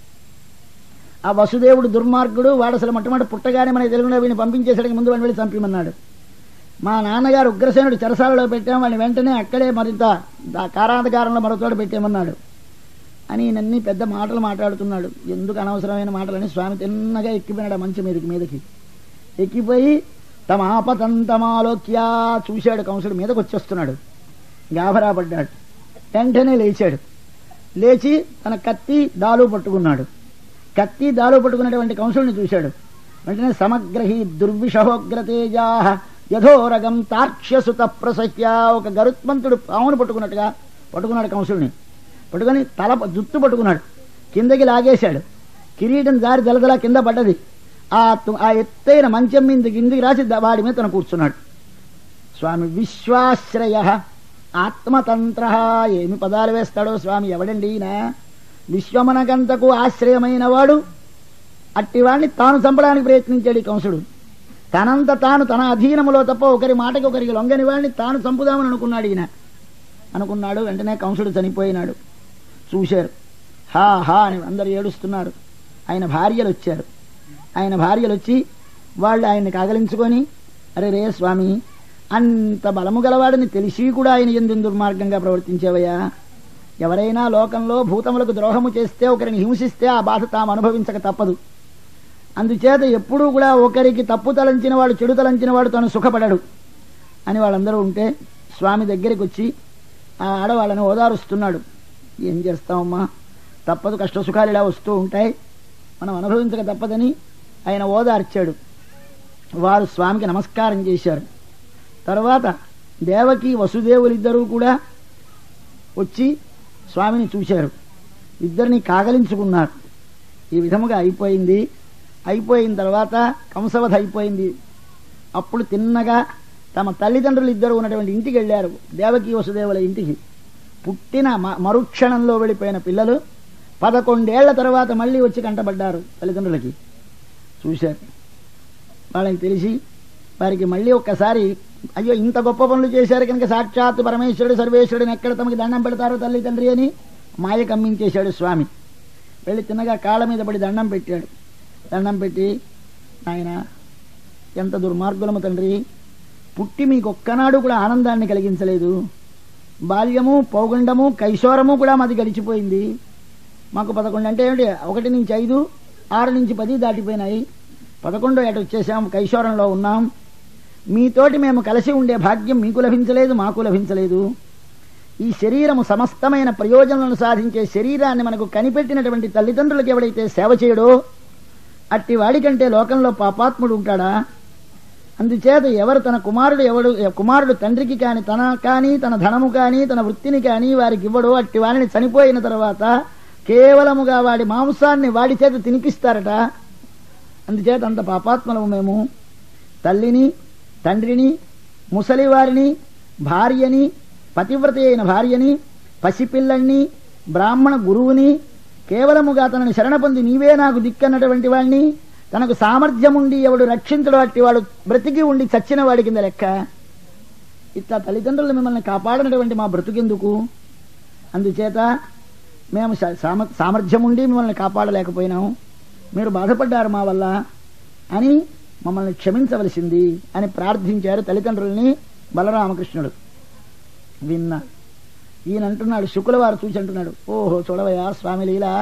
ఆ వసుదేవుడు దుర్మార్గుడు వాడు అసలు మొట్టమొదటి పుట్టగానే మన తెలుగులో వీడిని పంపించేసరికి ముందు వాడిని వెళ్ళి చంపిమన్నాడు మా నాన్నగారు ఉగ్రసేనుడు చెరసాలలో పెట్టాం వాడిని వెంటనే అక్కడే మరింత దా- కారాంధకారంలో మరో చోట పెట్టామన్నాడు అని నన్ని పెద్ద మాటలు మాట్లాడుతున్నాడు ఎందుకు అనవసరమైన మాటలని స్వామి తిన్నగా ఎక్కిపోయినాడు ఆ మంచి మీదకి మీదకి ఎక్కిపోయి తమ ఆపతంతమాలోక్యా చూశాడు కంసుడు మీదకి వచ్చేస్తున్నాడు గాభరా పడ్డాడు వెంటనే లేచాడు లేచి తన కత్తి దాలు పట్టుకున్నాడు కత్తి దాలు పట్టుకున్నటువంటి కంసుడిని చూశాడు వెంటనే సమగ్రహి దుర్విషహోగ్రతేజా యథోరగం తార్క్ష్యసుత ప్రసహ్య ఒక గరుత్మంతుడు పావును పట్టుకున్నట్టుగా పట్టుకున్నాడు కంసుడిని పట్టుకొని తల జుత్తు పట్టుకున్నాడు కిందకి లాగేశాడు కిరీటం జారి దలదలా కింద పడ్డది ఆ తు- ఆ ఎత్తైన మంచం మీద కిందికి రాసి ద- వాడి మీద తను కూర్చున్నాడు స్వామి విశ్వాశ్రయ ఆత్మతంత్ర ఏమి పదాలు వేస్తాడో స్వామి ఎవడండి ఈయన విశ్వమనకంతకు ఆశ్రయమైన వాడు అట్టివాడిని తాను చంపడానికి ప్రయత్నించాడు ఈ కంసుడు తనంత తాను తన అధీనములో తప్ప ఒకరి మాటకి ఒకరికి లొంగని వాడిని తాను చంపుదామని అనుకున్నాడు ఈయన అనుకున్నాడు వెంటనే కంసుడు చనిపోయినాడు చూశారు హా హా అని అందరు ఏడుస్తున్నారు ఆయన భార్యలు వచ్చారు ఆయన భార్యలు వచ్చి వాళ్ళు ఆయన్ని కాగలించుకొని అరే రే స్వామి అంత బలము గలవాడని తెలిసి కూడా ఆయన ఎందుకు దుర్మార్గంగా ప్రవర్తించేవయ్యా ఎవరైనా లోకంలో భూతములకు ద్రోహము చేస్తే ఒకరిని హింసిస్తే ఆ బాధ తాము అనుభవించక తప్పదు అందుచేత ఎప్పుడూ కూడా ఒకరికి తప్పు తలంచిన వాడు చెడు తలంచిన వాడు తను సుఖపడడు అని వాళ్ళందరూ ఉంటే స్వామి దగ్గరికి వచ్చి ఆ ఆడవాళ్ళని ఓదారుస్తున్నాడు ఏం చేస్తామమ్మా తప్పదు కష్ట సుఖాలు ఇలా వస్తూ ఉంటాయి మనం అనుభవించక తప్పదని ఆయన ఓదార్చాడు వారు స్వామికి నమస్కారం చేశారు తర్వాత దేవకి వసుదేవులిద్దరూ కూడా వచ్చి స్వామిని చూశారు ఇద్దరిని కాగలించుకున్నారు ఈ విధముగా అయిపోయింది అయిపోయిన తర్వాత కంసవధ అయిపోయింది అప్పుడు తిన్నగా తమ తల్లిదండ్రులు ఇద్దరు ఉన్నటువంటి ఇంటికి వెళ్ళారు దేవకి వసుదేవుల ఇంటికి పుట్టిన మ- మరుక్షణంలో వెళ్ళిపోయిన పిల్లలు పదకొండేళ్ల తర్వాత మళ్ళీ వచ్చి కంటపడ్డారు తల్లిదండ్రులకి చూశారు వాళ్ళకి తెలిసి వారికి మళ్ళీ ఒక్కసారి అయ్యో ఇంత గొప్ప పనులు చేశారు కనుక సాక్షాత్ పరమేశ్వరుడు సర్వేశ్వరుడిని ఎక్కడ తమకి దండం పెడతారో తల్లి తండ్రి అని మాయ కమ్మించేశాడు స్వామి వెళ్ళి తిన్నగా కాళ్ళ మీద పడి దండం పెట్టాడు దండం పెట్టి ఆయన ఎంత దుర్మార్గులము తండ్రి పుట్టి మీకు ఒక్కనాడు కూడా ఆనందాన్ని కలిగించలేదు బాల్యము పౌగండము కైశోరము కూడా మాది గడిచిపోయింది మాకు పదకొండు అంటే ఏమిటి ఒకటి నుంచి ఐదు ఆరు నుంచి పది దాటిపోయినాయి పదకొండో ఏట వచ్చేసాం కైశోరంలో ఉన్నాం మీతోటి మేము కలిసి ఉండే భాగ్యం మీకు లభించలేదు మాకు లభించలేదు ఈ శరీరము సమస్తమైన ప్రయోజనాలను సాధించే శరీరాన్ని మనకు కనిపెట్టినటువంటి తల్లిదండ్రులకు ఎవడైతే సేవ చేయడో అట్టి వాడికంటే లోకంలో పాపాత్ముడు ఉంటాడా అందుచేత ఎవరు తన కుమారుడు ఎవడు కుమారుడు తండ్రికి కాని తన కానీ తన ధనము కానీ తన వృత్తిని కానీ వారికి ఇవ్వడో అట్టి వారిని చనిపోయిన తర్వాత కేవలముగా వాడి మాంసాన్ని వాడి చేత తినిపిస్తారట అందుచేత అంత పాపాత్మలము మేము తల్లిని తండ్రిని ముసలివారిని భార్యని పతివ్రత అయిన భార్యని పసిపిల్లల్ని బ్రాహ్మణ గురువుని కేవలముగా తనని శరణ పొంది నీవే నాకు దిక్కన్నటువంటి వాడిని తనకు సామర్థ్యముండి ఎవడు రక్షించడం అట్టి వాడు బ్రతికి ఉండి చచ్చిన వాడి కింద లెక్క ఇట్లా తల్లిదండ్రులు మిమ్మల్ని కాపాడినటువంటి మా బ్రతుకెందుకు అందుచేత మేము స- సామ సామర్థ్యం ఉండి మిమ్మల్ని కాపాడలేకపోయినాం మీరు బాధపడ్డారు మా వల్ల అని మమ్మల్ని క్షమించవలసింది అని ప్రార్థించారు తల్లిదండ్రుల్ని బలరామకృష్ణుడు విన్నా ఈయన అంటున్నాడు శుకుల వారు చూసి అంటున్నాడు ఓహో చూడవయ్యా స్వామి లీలా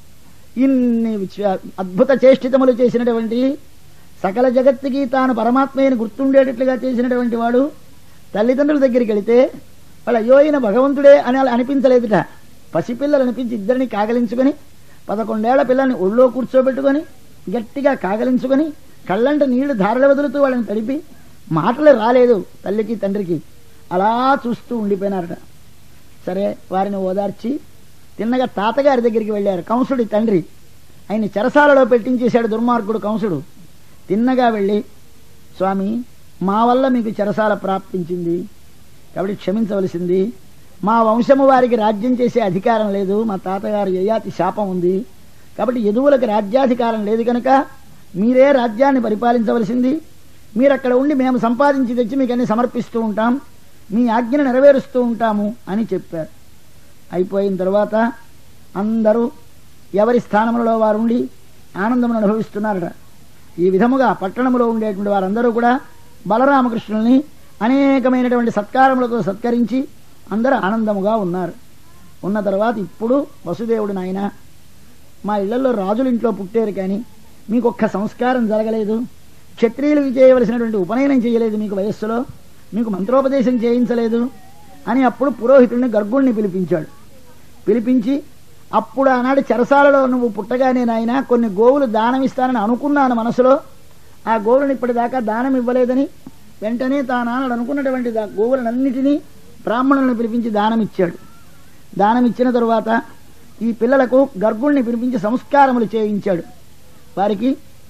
ఇన్ని విశ్వ- అద్భుత చేష్టితములు చేసినటువంటి సకల జగత్తుకి తాను పరమాత్మని గుర్తుండేటట్లుగా చేసినటువంటి వాడు తల్లిదండ్రుల దగ్గరికి వెళితే వాళ్ళ అయ్యో ఈయన భగవంతుడే అని అలా అనిపించలేదుట పసిపిల్లలు అనిపించి ఇద్దరిని కాగలించుకొని పదకొండేళ్ల పిల్లల్ని ఒళ్ళో కూర్చోబెట్టుకొని గట్టిగా కాగలించుకొని కళ్ళంట నీళ్లు ధారల వదులుతూ వాళ్ళని తడిపి మాటలు రాలేదు తల్లికి తండ్రికి అలా చూస్తూ ఉండిపోయినారట సరే వారిని ఓదార్చి తిన్నగా తాతగారి దగ్గరికి వెళ్ళారు కంసుడి తండ్రి ఆయన్ని చెరసాలలో పెట్టించేశాడు దుర్మార్గుడు కంసుడు తిన్నగా వెళ్ళి స్వామి మా వల్ల మీకు చెరసాల ప్రాప్తించింది కాబట్టి క్షమించవలసింది మా వంశము వారికి రాజ్యం చేసే అధికారం లేదు మా తాతగారు యయాతి శాపం ఉంది కాబట్టి యదువులకు రాజ్యాధికారం లేదు కనుక మీరే రాజ్యాన్ని పరిపాలించవలసింది మీరు అక్కడ ఉండి మేము సంపాదించి తెచ్చి మీకు అన్ని సమర్పిస్తూ ఉంటాం మీ ఆజ్ఞను నెరవేరుస్తూ ఉంటాము అని చెప్పారు అయిపోయిన తర్వాత అందరూ ఎవరి స్థానంలో వారు ఉండి ఆనందమును అనుభవిస్తున్నారట ఈ విధముగా పట్టణంలో ఉండేటువంటి వారందరూ కూడా బలరామకృష్ణుల్ని అనేకమైనటువంటి సత్కారములతో సత్కరించి అందరూ ఆనందముగా ఉన్నారు ఉన్న తర్వాత ఇప్పుడు వసుదేవుడు నాయన మా ఇళ్లలో రాజుల ఇంట్లో పుట్టారు కానీ మీకు ఒక్క సంస్కారం జరగలేదు క్షత్రియులకు చేయవలసినటువంటి ఉపనయనం చేయలేదు మీకు వయస్సులో మీకు మంత్రోపదేశం చేయించలేదు అని అప్పుడు పురోహితుడిని గర్గుణ్ణి పిలిపించాడు పిలిపించి అప్పుడు ఆనాడు చెరసాలలో నువ్వు పుట్టగానే నాయన కొన్ని గోవులు దానం ఇస్తానని అనుకున్నాను మనసులో ఆ గోవులను ఇప్పటిదాకా దానం ఇవ్వలేదని వెంటనే తానాడు అనుకున్నటువంటి దా- గోవులనన్నిటినీ బ్రాహ్మణులను పిలిపించి దానం ఇచ్చాడు దానం ఇచ్చిన తరువాత ఈ పిల్లలకు గర్గుణ్ణి పిలిపించి సంస్కారములు చేయించాడు వారికి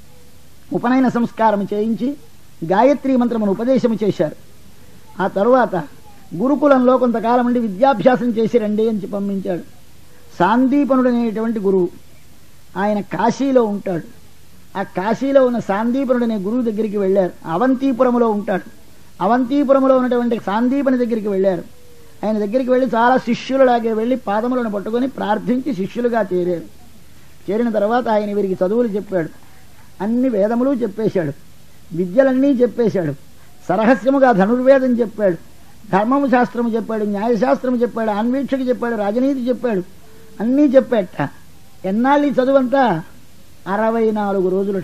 ఉపనయన సంస్కారం చేయించి గాయత్రి మంత్రమును ఉపదేశము చేశారు ఆ తరువాత గురుకులంలో కొంతకాలం ఉండి విద్యాభ్యాసం చేసి రండి అని చెప్పి పంపించాడు సాందీపనుడు అనేటువంటి గురువు ఆయన కాశీలో ఉంటాడు ఆ కాశీలో ఉన్న సాందీపనుడు అనే గురువు దగ్గరికి వెళ్ళారు అవంతిపురములో ఉంటాడు అవంతిపురములో ఉన్నటువంటి సాందీపని దగ్గరికి వెళ్ళారు ఆయన దగ్గరికి వెళ్ళి చాలా శిష్యులలాగే వెళ్ళి పాదములను పట్టుకొని ప్రార్థించి శిష్యులుగా చేరారు చేరిన తర్వాత ఆయన వీరికి చదువులు చెప్పాడు అన్ని వేదములు చెప్పేశాడు విద్యలన్నీ చెప్పేశాడు సరహస్యముగా ధనుర్వేదం చెప్పాడు ధర్మము శాస్త్రము చెప్పాడు న్యాయశాస్త్రము చెప్పాడు అన్వీక్షకు చెప్పాడు రాజనీతి చెప్పాడు అన్నీ చెప్పాట ఎన్నాళ్ళు ఈ చదువంతా అరవై నాలుగు రోజులట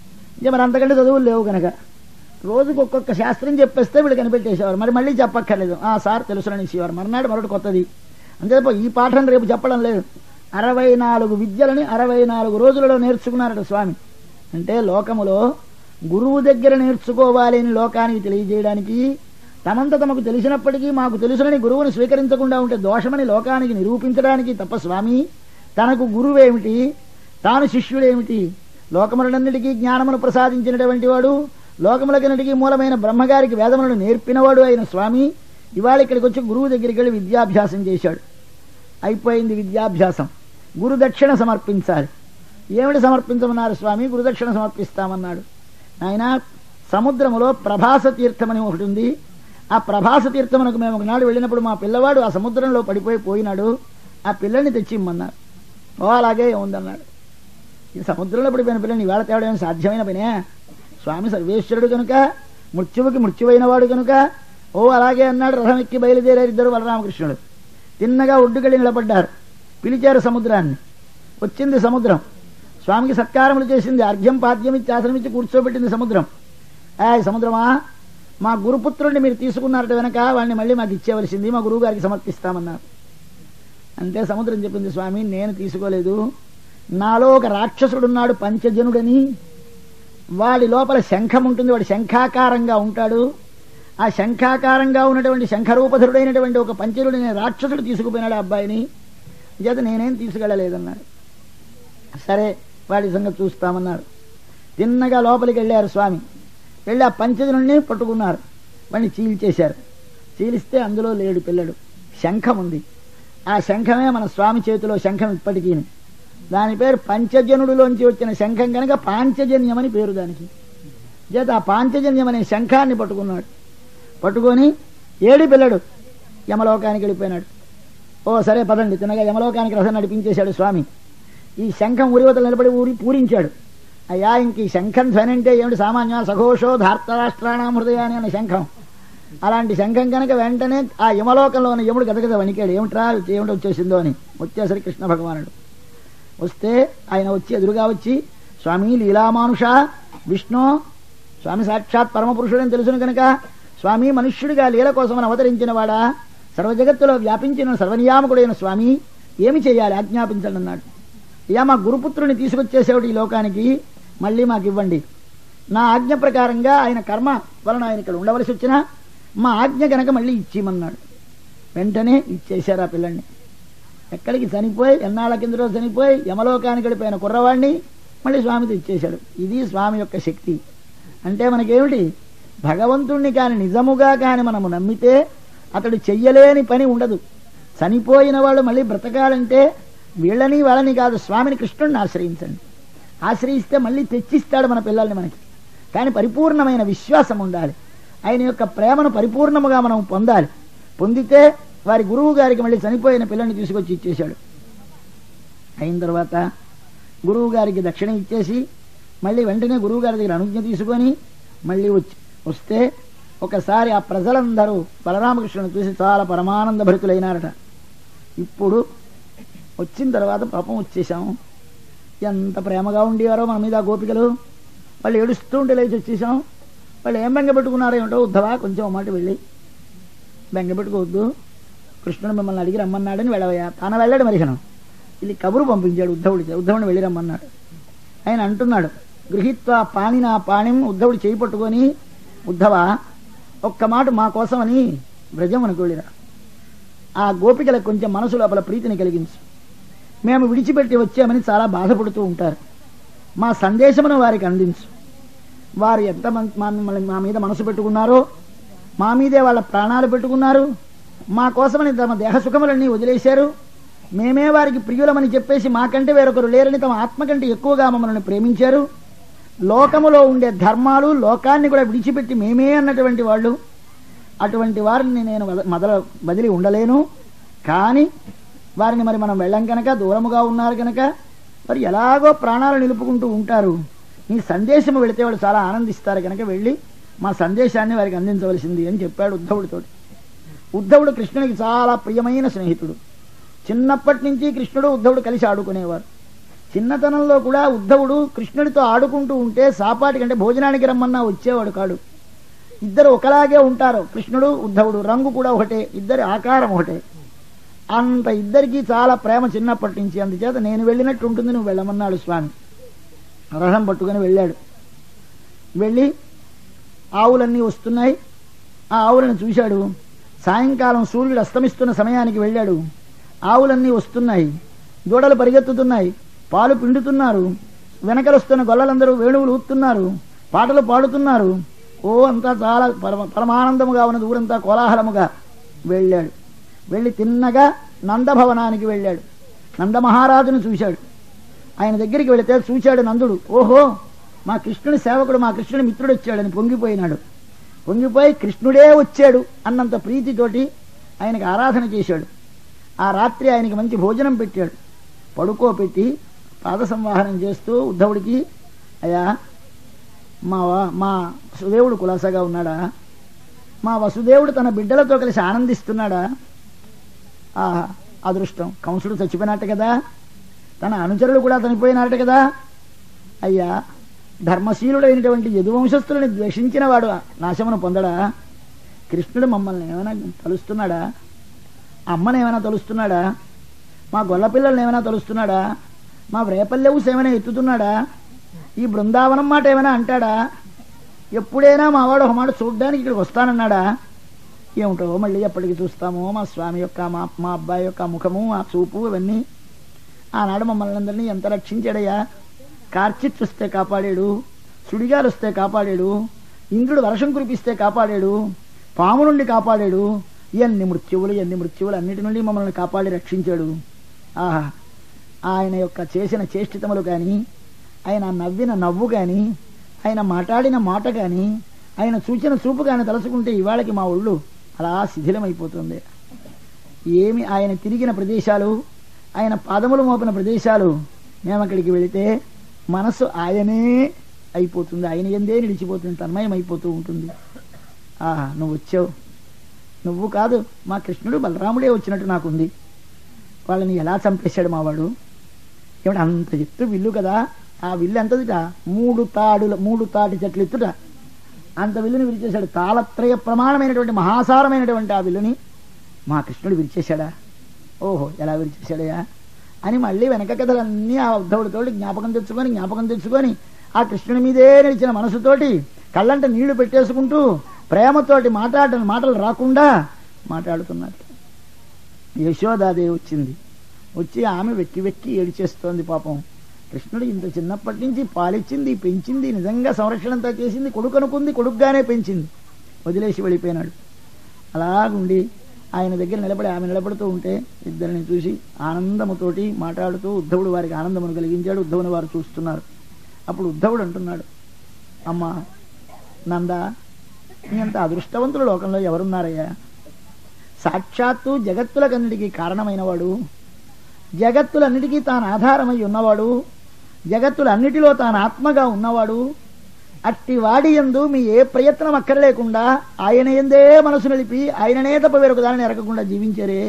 ఇక మరి అంతకంటే చదువులు లేవు కనుక రోజుకు ఒక్కొక్క శాస్త్రం చెప్పేస్తే వీళ్ళు కనిపెట్టేసేవారు మరి మళ్ళీ చెప్పక్కర్లేదు ఆ సార్ తెలుసునని ఇచ్చేవారు మర్నాడు మరొకటి కొత్తది అంతే తప్ప ఈ పాఠం రేపు చెప్పడం లేదు అరవై నాలుగు విద్యలని అరవై నాలుగు రోజులలో నేర్చుకున్నారట స్వామి అంటే లోకములో గురువు దగ్గర నేర్చుకోవాలి అని లోకానికి తెలియజేయడానికి తమంత తమకు తెలిసినప్పటికీ మాకు తెలుసునని గురువుని స్వీకరించకుండా ఉంటే దోషమని లోకానికి నిరూపించడానికి తప్ప స్వామి తనకు గురువేమిటి తాను శిష్యుడేమిటి లోకములన్నిటికీ జ్ఞానమును ప్రసాదించినటువంటి వాడు లోకములకన్నిటికీ మూలమైన బ్రహ్మగారికి వేదములను నేర్పినవాడు అయిన స్వామి ఇవాళ ఇక్కడికి వచ్చి గురువు దగ్గరికి వెళ్ళి విద్యాభ్యాసం చేశాడు అయిపోయింది విద్యాభ్యాసం గురుదక్షిణ సమర్పించాలి ఏమిటి సమర్పించమన్నారు స్వామి గురుదక్షిణ సమర్పిస్తామన్నాడు ఆయన సముద్రములో ప్రభాస తీర్థమని ఒకటి ఉంది ఆ ప్రభాస తీర్థమునకు మేము ఒకనాడు వెళ్ళినప్పుడు మా పిల్లవాడు ఆ సముద్రంలో పడిపోయి పోయినాడు ఆ పిల్లని తెచ్చి ఇమ్మన్నారు ఓ అలాగే ఉందన్నాడు ఈ సముద్రంలో పడిపోయిన పిల్లని ఇవాళ తేవడం సాధ్యమైన పనే స్వామి సర్వేశ్వరుడు కనుక మృత్యువుకి మృత్యువైన వాడు కనుక ఓ అలాగే అన్నాడు రథం ఎక్కి బయలుదేరారు ఇద్దరు బలరామకృష్ణుడు తిన్నగా ఒడ్డుకెళ్ళి నిలబడ్డారు పిలిచారు సముద్రాన్ని వచ్చింది సముద్రం స్వామికి సత్కారములు చేసింది అర్ఘ్యం పాద్యం ఇచ్చి ఆశ్రమించి కూర్చోబెట్టింది సముద్రం ఆ సముద్రమా మా గురుపుత్రుడిని మీరు తీసుకున్నారట వెనక వాడిని మళ్ళీ మాకు ఇచ్చేవలసింది మా గురువు గారికి సమర్పిస్తామన్నారు అంటే సముద్రం చెప్పింది స్వామి నేను తీసుకోలేదు నాలో ఒక రాక్షసుడున్నాడు పంచజనుడని వాడి లోపల శంఖం ఉంటుంది వాడు శంఖాకారంగా ఉంటాడు ఆ శంఖాకారంగా ఉన్నటువంటి శంఖరూపధరుడైనటువంటి ఒక పంచరుడైన రాక్షసుడు తీసుకుపోయినాడు ఆ అబ్బాయిని చేత నేనేం తీసుకెళ్ళలేదన్నాడు సరే వాడి సంగతి చూస్తామన్నారు తిన్నగా లోపలికి వెళ్ళారు స్వామి వెళ్ళి ఆ పంచజనుల్ని పట్టుకున్నారు వాడిని చీల్చేశారు చీలిస్తే అందులో లేడు పిల్లడు శంఖం ఉంది ఆ శంఖమే మన స్వామి చేతిలో శంఖం ఇప్పటికీ దాని పేరు పంచజనుడిలోంచి వచ్చిన శంఖం కనుక పాంచజన్యమని పేరు దానికి చేత ఆ పాంచజన్యం అనే శంఖాన్ని పట్టుకున్నాడు పట్టుకొని ఏడి పిల్లడు యమలోకానికి వెళ్ళిపోయినాడు ఓ సరే పదండి తినగా యమలోకానికి రసం నడిపించేశాడు స్వామి ఈ శంఖం ఉరివతలు నిలబడి ఊరి పూరించాడు అయ్యా ఇంక ఈ శంఖం ధ్వని అంటే ఏమిటి సామాన్య సఘోషో ధార్తరాష్ట్రాణం హృదయాన్ని అనే శంఖం అలాంటి శంఖం కనుక వెంటనే ఆ యమలోకంలో ఉన్న యముడు గదగద వణికాడు ఏమిట్రా ఏమిటి వచ్చేసిందో అని వచ్చేసరికి కృష్ణ భగవానుడు వస్తే ఆయన వచ్చి ఎదురుగా వచ్చి స్వామి లీలామానుష విష్ణు స్వామి సాక్షాత్ పరమపురుషుడని తెలుసును కనుక స్వామి మనుష్యుడిగా లీల కోసం అవతరించిన వాడా సర్వ జగత్తులో వ్యాపించిన సర్వనియామకుడైన స్వామి ఏమి చేయాలి ఆజ్ఞాపించండి అన్నాడు అయ్యా మా గురుపుత్రుని తీసుకొచ్చేసేవాడు ఈ లోకానికి మళ్ళీ మాకు ఇవ్వండి నా ఆజ్ఞ ప్రకారంగా ఆయన కర్మ వలన ఆయన ఇక్కడ ఉండవలసి వచ్చినా మా ఆజ్ఞ గనక మళ్ళీ ఇచ్చేయమన్నాడు వెంటనే ఇచ్చేశారు ఆ పిల్లని ఎక్కడికి చనిపోయి ఎన్నాళ్ళ కిందలో చనిపోయి యమలోకానికి గడిపోయిన కుర్రవాడిని మళ్ళీ స్వామితో ఇచ్చేశాడు ఇది స్వామి యొక్క శక్తి అంటే మనకేమిటి భగవంతుణ్ణి కాని నిజముగా కాని మనము నమ్మితే అతడు చెయ్యలేని పని ఉండదు చనిపోయిన వాళ్ళు మళ్ళీ బ్రతకాలంటే వీళ్ళని వాళ్ళని కాదు స్వామిని కృష్ణుడిని ఆశ్రయించండి ఆశ్రయిస్తే మళ్ళీ తెచ్చిస్తాడు మన పిల్లల్ని మనకి కానీ పరిపూర్ణమైన విశ్వాసం ఉండాలి ఆయన యొక్క ప్రేమను పరిపూర్ణముగా మనం పొందాలి పొందితే వారి గురువు గారికి మళ్ళీ చనిపోయిన పిల్లల్ని తీసుకొచ్చి ఇచ్చేశాడు అయిన తర్వాత గురువు గారికి దక్షిణ ఇచ్చేసి మళ్ళీ వెంటనే గురువు గారి దగ్గర అనుజ్ఞ తీసుకొని మళ్ళీ వచ్చి వస్తే ఒకసారి ఆ ప్రజలందరూ బలరామకృష్ణుని చూసి చాలా పరమానంద భరితులైనారట ఇప్పుడు వచ్చిన తర్వాత పాపం వచ్చేసాము ఎంత ప్రేమగా ఉండేవారో మన మీద ఆ గోపికలు వాళ్ళు ఏడుస్తూ ఉంటే లేచి వచ్చేసాం వాళ్ళు ఏం బెంగ పెట్టుకున్నారో ఏమిటో ఉద్ధవా కొంచెం ఒక మాట వెళ్ళి బెంగ పెట్టుకోవద్దు కృష్ణుడు మిమ్మల్ని అడిగి రమ్మన్నాడని వెళ్ళవయ్యా తాను వెళ్ళాడు మరికను ఇది కబురు పంపించాడు ఉద్ధవుడికి ఉద్ధవుని వెళ్ళి రమ్మన్నాడు ఆయన అంటున్నాడు గృహీత్వ పాణిన పాణిం ఉద్ధవుడు చేయి పట్టుకొని ఉద్ధవ ఒక్క మాట మా కోసమని వ్రజమునకు వెళ్ళిరా ఆ గోపికలకు కొంచెం మనసు లోపల ప్రీతిని కలిగించు మేము విడిచిపెట్టి వచ్చామని చాలా బాధపడుతూ ఉంటారు మా సందేశమును వారికి అందించు వారు ఎంత మన్- మా మిమ్మల్ని మా మీద మనసు పెట్టుకున్నారో మా మీదే వాళ్ళ ప్రాణాలు పెట్టుకున్నారు మా కోసమని తమ దేహ సుఖములన్నీ వదిలేశారు మేమే వారికి ప్రియులమని చెప్పేసి మాకంటే వేరొకరు లేరని తమ ఆత్మ కంటే ఎక్కువగా మమ్మల్ని ప్రేమించారు లోకములో ఉండే ధర్మాలు లోకాన్ని కూడా విడిచిపెట్టి మేమే అన్నటువంటి వాళ్ళు అటువంటి వారిని నేను వద- మొదల వదిలి ఉండలేను కానీ వారిని మరి మనం వెళ్ళం కనుక దూరముగా ఉన్నారు కనుక మరి ఎలాగో ప్రాణాలు నిలుపుకుంటూ ఉంటారు మీ సందేశము వెళితే వాళ్ళు చాలా ఆనందిస్తారు కనుక వెళ్ళి మా సందేశాన్ని వారికి అందించవలసింది అని చెప్పాడు ఉద్ధవుడితో ఉద్ధవుడు కృష్ణునికి చాలా ప్రియమైన స్నేహితుడు చిన్నప్పటి నుంచి కృష్ణుడు ఉద్ధవుడు కలిసి ఆడుకునేవారు చిన్నతనంలో కూడా ఉద్ధవుడు కృష్ణుడితో ఆడుకుంటూ ఉంటే సాపాటి కంటే భోజనానికి రమ్మన్నా వచ్చేవాడు కాడు ఇద్దరు ఒకలాగే ఉంటారు కృష్ణుడు ఉద్ధవుడు రంగు కూడా ఒకటే ఇద్దరి ఆకారం ఒకటే అంత ఇద్దరికి చాలా ప్రేమ చిన్నప్పటి నుంచి అందుచేత నేను వెళ్ళినట్టు ఉంటుంది నువ్వు వెళ్ళమన్నాడు స్వామి రథం పట్టుకుని వెళ్ళాడు వెళ్ళి ఆవులన్నీ వస్తున్నాయి ఆ ఆవులను చూశాడు సాయంకాలం సూర్యుడు అస్తమిస్తున్న సమయానికి వెళ్ళాడు ఆవులన్నీ వస్తున్నాయి దూడలు పరిగెత్తుతున్నాయి పాలు పిండుతున్నారు వెనకలొస్తున్న గొల్లలందరూ వేణువులు ఊతున్నారు పాటలు పాడుతున్నారు ఓ అంతా చాలా పరమ పరమానందముగా ఉన్నది ఊరంతా కోలాహలముగా వెళ్ళాడు వెళ్ళి తిన్నగా నందభవనానికి వెళ్ళాడు నందమహారాజును చూశాడు ఆయన దగ్గరికి వెళితే చూశాడు నందుడు ఓహో మా కృష్ణుడి సేవకుడు మా కృష్ణుడి మిత్రుడు వచ్చాడని పొంగిపోయినాడు పొంగిపోయి కృష్ణుడే వచ్చాడు అన్నంత ప్రీతితోటి ఆయనకి ఆరాధన చేశాడు ఆ రాత్రి ఆయనకి మంచి భోజనం పెట్టాడు పడుకోపెట్టి పాద సంవాహనం చేస్తూ ఉద్ధవుడికి అయ్యా మా వా- మా వసుదేవుడు కులాసగా ఉన్నాడా మా వసుదేవుడు తన బిడ్డలతో కలిసి ఆనందిస్తున్నాడా ఆ అదృష్టం కంసుడు చచ్చిపోయినట్టు కదా తన అనుచరులు కూడా చనిపోయినట్టు కదా అయ్యా ధర్మశీలుడైనటువంటి యదువంశస్థులని ద్వేషించిన వాడు నాశమును పొందడా కృష్ణుడు మమ్మల్ని ఏమైనా తలుస్తున్నాడా అమ్మని ఏమైనా తలుస్తున్నాడా మా గొల్ల పిల్లల్ని ఏమైనా తలుస్తున్నాడా మా రేపల్లెవుస్ ఏమైనా ఎత్తుతున్నాడా ఈ బృందావనం మాట ఏమైనా అంటాడా ఎప్పుడైనా మా వాడు ఒక మాట చూడ్డానికి ఇక్కడికి వస్తానన్నాడా ఏమిటో మళ్ళీ ఎప్పటికి చూస్తామో మా స్వామి యొక్క మా మా అబ్బాయి యొక్క ముఖము ఆ చూపు ఇవన్నీ ఆనాడు మమ్మల్ని అందరినీ ఎంత రక్షించాడయ్యా కార్చిచ్చు వస్తే కాపాడాడు సుడిగాలు వస్తే కాపాడాడు ఇంద్రుడు వర్షం కురిపిస్తే కాపాడాడు పాము నుండి కాపాడాడు ఎన్ని మృత్యువులు ఎన్ని మృత్యువులు అన్నిటి నుండి మమ్మల్ని కాపాడి రక్షించాడు ఆహా ఆయన యొక్క చేసిన చేష్టితములు కానీ ఆయన నవ్విన నవ్వు కానీ ఆయన మాట్లాడిన మాట కానీ ఆయన సూచన చూపు కానీ తలుచుకుంటే ఇవాళకి మా ఒళ్ళు అలా శిథిలమైపోతుంది ఏమి ఆయన తిరిగిన ప్రదేశాలు ఆయన పాదములు మోపిన ప్రదేశాలు మేము అక్కడికి వెళితే మనస్సు ఆయనే అయిపోతుంది ఆయన ఎందే నిలిచిపోతుంది తన్మయం అయిపోతూ ఉంటుంది ఆహా నువ్వు వచ్చావు నువ్వు కాదు మా కృష్ణుడు బలరాముడే వచ్చినట్టు నాకుంది వాళ్ళని ఎలా చంపేశాడు మావాడు ఏమిటి అంత ఎత్తు విల్లు కదా ఆ విల్లు ఎంతదిట మూడు తాడుల మూడు తాటి చెట్లు ఎత్తుట అంత విల్లుని విరిచేశాడు తాళత్రయ ప్రమాణమైనటువంటి మహాసారమైనటువంటి ఆ విల్లుని మా కృష్ణుడు విరిచేశాడా ఓహో ఎలా విరిచేశాడయా అని మళ్ళీ వెనక కథలన్నీ ఆ ఉద్ధవుడితోటి జ్ఞాపకం తెచ్చుకొని జ్ఞాపకం తెచ్చుకొని ఆ కృష్ణుని మీదే నిలిచిన మనసుతోటి కళ్ళంట నీళ్లు పెట్టేసుకుంటూ ప్రేమతోటి మాట్లాడటం మాటలు రాకుండా మాట్లాడుతున్నట్టు యశోదాదేవి వచ్చింది వచ్చి ఆమె వెక్కి వెక్కి ఏడిచేస్తోంది పాపం కృష్ణుడు ఇంత చిన్నప్పటి నుంచి పాలిచ్చింది పెంచింది నిజంగా సంరక్షణ అంతా చేసింది కొడుకు అనుకుంది కొడుకుగానే పెంచింది వదిలేసి వెళ్ళిపోయినాడు అలాగుండి ఆయన దగ్గర నిలబడి ఆమె నిలబడుతూ ఉంటే ఇద్దరిని చూసి ఆనందముతోటి మాట్లాడుతూ ఉద్ధవుడు వారికి ఆనందమును కలిగించాడు ఉద్ధవుని వారు చూస్తున్నారు అప్పుడు ఉద్ధవుడు అంటున్నాడు అమ్మా నంద నీ అంత అదృష్టవంతులు లోకంలో ఎవరున్నారయ్యా సాక్షాత్తు జగత్తులకన్నిటికీ కారణమైనవాడు జగత్తులన్నిటికీ తాను ఆధారమై ఉన్నవాడు జగత్తులన్నిటిలో తాను ఆత్మగా ఉన్నవాడు అట్టి వాడి ఎందు మీ ఏ ప్రయత్నం అక్కర్లేకుండా ఆయన ఎందే మనసు నిలిపి ఆయననే తప్ప వేరొక దానిని ఎరగకుండా జీవించారే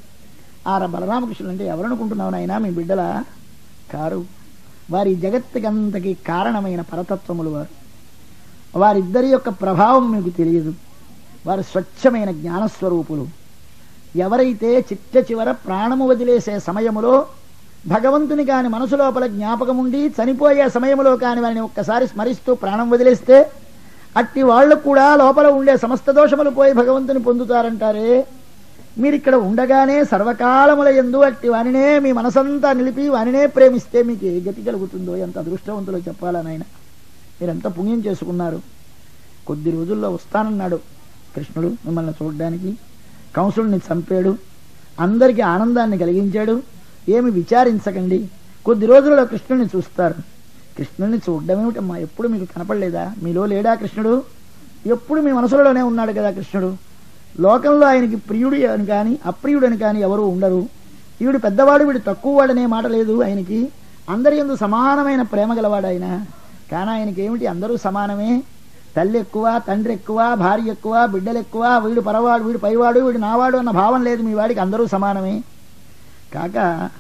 ఆ బలరామకృష్ణులు అంటే ఎవరనుకుంటున్నావు నాయనా మీ బిడ్డల కారు వారి జగత్తుకంతకి కారణమైన పరతత్వములు వారు వారిద్దరి యొక్క ప్రభావం మీకు తెలియదు వారు స్వచ్ఛమైన జ్ఞానస్వరూపులు ఎవరైతే చిట్ట చివర ప్రాణము వదిలేసే సమయములో భగవంతుని కాని మనసు లోపల జ్ఞాపకముండి చనిపోయే సమయంలో కాని వారిని ఒక్కసారి స్మరిస్తూ ప్రాణం వదిలేస్తే అట్టి వాళ్ళు కూడా లోపల ఉండే సమస్త దోషములు పోయి భగవంతుని పొందుతారంటారే మీరిక్కడ ఉండగానే సర్వకాలముల ఎందు అట్టి వానినే మీ మనసంతా నిలిపి వానినే ప్రేమిస్తే మీకు ఏ గతి కలుగుతుందో ఎంత అదృష్టవంతులో చెప్పాలా నాయన మీరెంత పుణ్యం చేసుకున్నారు కొద్ది రోజుల్లో వస్తానన్నాడు కృష్ణుడు మిమ్మల్ని చూడడానికి కంసుడిని చంపాడు అందరికీ ఆనందాన్ని కలిగించాడు ఏమి విచారించకండి కొద్ది రోజులలో కృష్ణుడిని చూస్తారు కృష్ణుడిని చూడడమేమిటమ్మా ఎప్పుడు మీకు కనపడలేదా మీలో లేడా కృష్ణుడు ఎప్పుడు మీ మనసులోనే ఉన్నాడు కదా కృష్ణుడు లోకంలో ఆయనకి ప్రియుడు అని కానీ అప్రియుడని కానీ ఎవరు ఉండరు వీడు పెద్దవాడు వీడు తక్కువ వాడనే మాట లేదు ఆయనకి అందరి ఎందు సమానమైన ప్రేమ గలవాడు ఆయన కానీ ఆయనకి ఏమిటి అందరూ సమానమే తల్లి ఎక్కువ తండ్రి ఎక్కువ భార్య ఎక్కువ బిడ్డలు ఎక్కువ వీడు పరవాడు వీడు పైవాడు వీడు నావాడు అన్న భావం లేదు మీ వాడికి అందరూ సమానమే కాక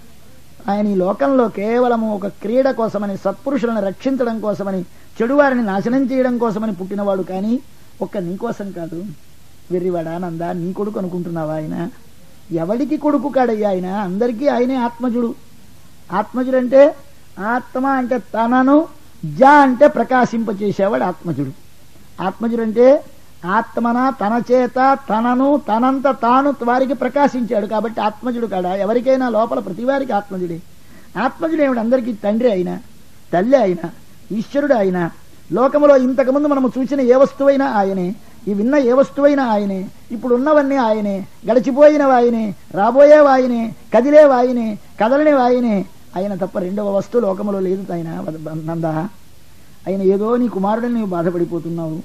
ఆయన ఈ లోకంలో కేవలము ఒక క్రీడ కోసమని సత్పురుషులను రక్షించడం కోసమని చెడువారిని నాశనం చేయడం కోసమని పుట్టినవాడు కానీ ఒక్క నీకోసం కాదు వెర్రివాడా నందా నీ కొడుకు అనుకుంటున్నావా ఆయన ఎవడికి కొడుకు కాడయ్యా ఆయన అందరికీ ఆయనే ఆత్మజుడు ఆత్మజుడు అంటే ఆత్మ అంటే తనను జ అంటే ప్రకాశింపచేసేవాడు ఆత్మజుడు ఆత్మజుడు అంటే ఆత్మన తన చేత తనను తనంత తాను వారికి ప్రకాశించాడు కాబట్టి ఆత్మజుడు కాడా ఎవరికైనా లోపల ప్రతివారికి ఆత్మజుడే ఆత్మజుడు ఏమిటి అందరికీ తండ్రి అయినా తల్లి అయినా ఈశ్వరుడు అయినా లోకములో ఇంతకుముందు మనము చూసిన ఏ వస్తువైనా ఆయనే ఈ విన్న ఏ వస్తువైనా ఆయనే ఇప్పుడు ఉన్నవన్నీ ఆయనే గడిచిపోయినవి ఆయనే రాబోయేవి ఆయనే కదిలేవి ఆయనే కదలనివి ఆయనే ఆయన తప్ప రెండవ వస్తువు లోకములో లేదు ఆయన నంద ఆయన ఏదో నీ కుమారుడని నీవు బాధపడిపోతున్నావు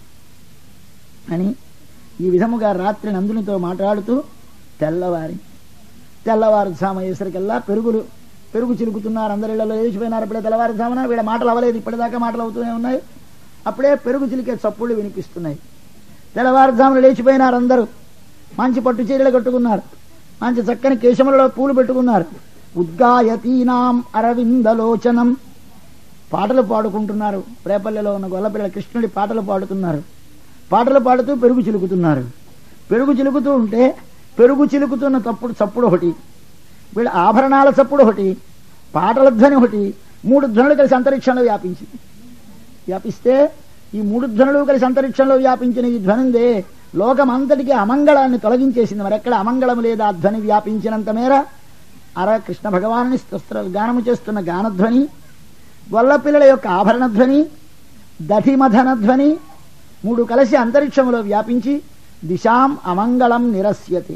అని ఈ విధముగా రాత్రి నందునితో మాట్లాడుతూ తెల్లవారి తెల్లవారు అయ్యేసరికల్లా పెరుగులు పెరుగు చిలుకుతున్నారు అందరి ఇళ్లలో లేచిపోయినారు అప్పుడే తెల్లవారుజామున వీళ్ళ మాటలు అవ్వలేదు ఇప్పటిదాకా మాటలు అవుతూనే ఉన్నాయి అప్పుడే పెరుగు చిలికే చప్పుళ్ళు వినిపిస్తున్నాయి తెల్లవారుజామున లేచిపోయినారు అందరూ మంచి పట్టు చీరలు కట్టుకున్నారు మంచి చక్కని కేశములలో పూలు పెట్టుకున్నారు ఉద్గాయతీనాం అరవిందలోచనం పాటలు పాడుకుంటున్నారు రేపల్లెలో ఉన్న గొల్లపిల్లల కృష్ణుడి పాటలు పాడుతున్నారు పాటలు పాడుతూ పెరుగు చిలుకుతున్నారు పెరుగు చిలుకుతూ ఉంటే పెరుగు చిలుకుతున్న తప్పుడు చప్పుడు ఒకటి వీళ్ళ ఆభరణాల చప్పుడు ఒకటి పాటల ధ్వని ఒకటి మూడు ధ్వనులు కలిసి అంతరిక్షంలో వ్యాపించింది వ్యాపిస్తే ఈ మూడు ధ్వనులు కలిసి అంతరిక్షంలో వ్యాపించిన ఈ ధ్వనిందే లోకమంతటికి అమంగళాన్ని తొలగించేసింది మరెక్కడ అమంగళం లేదా ధ్వని వ్యాపించినంత మేర అర కృష్ణ భగవాన్ని స్తోత్ర గానము చేస్తున్న గానధ్వని గొల్లపిల్లల యొక్క ఆభరణ ధ్వని దధిమథన ధ్వని మూడు కలిసి అంతరిక్షంలో వ్యాపించి దిశాం అమంగళం నిరస్యతి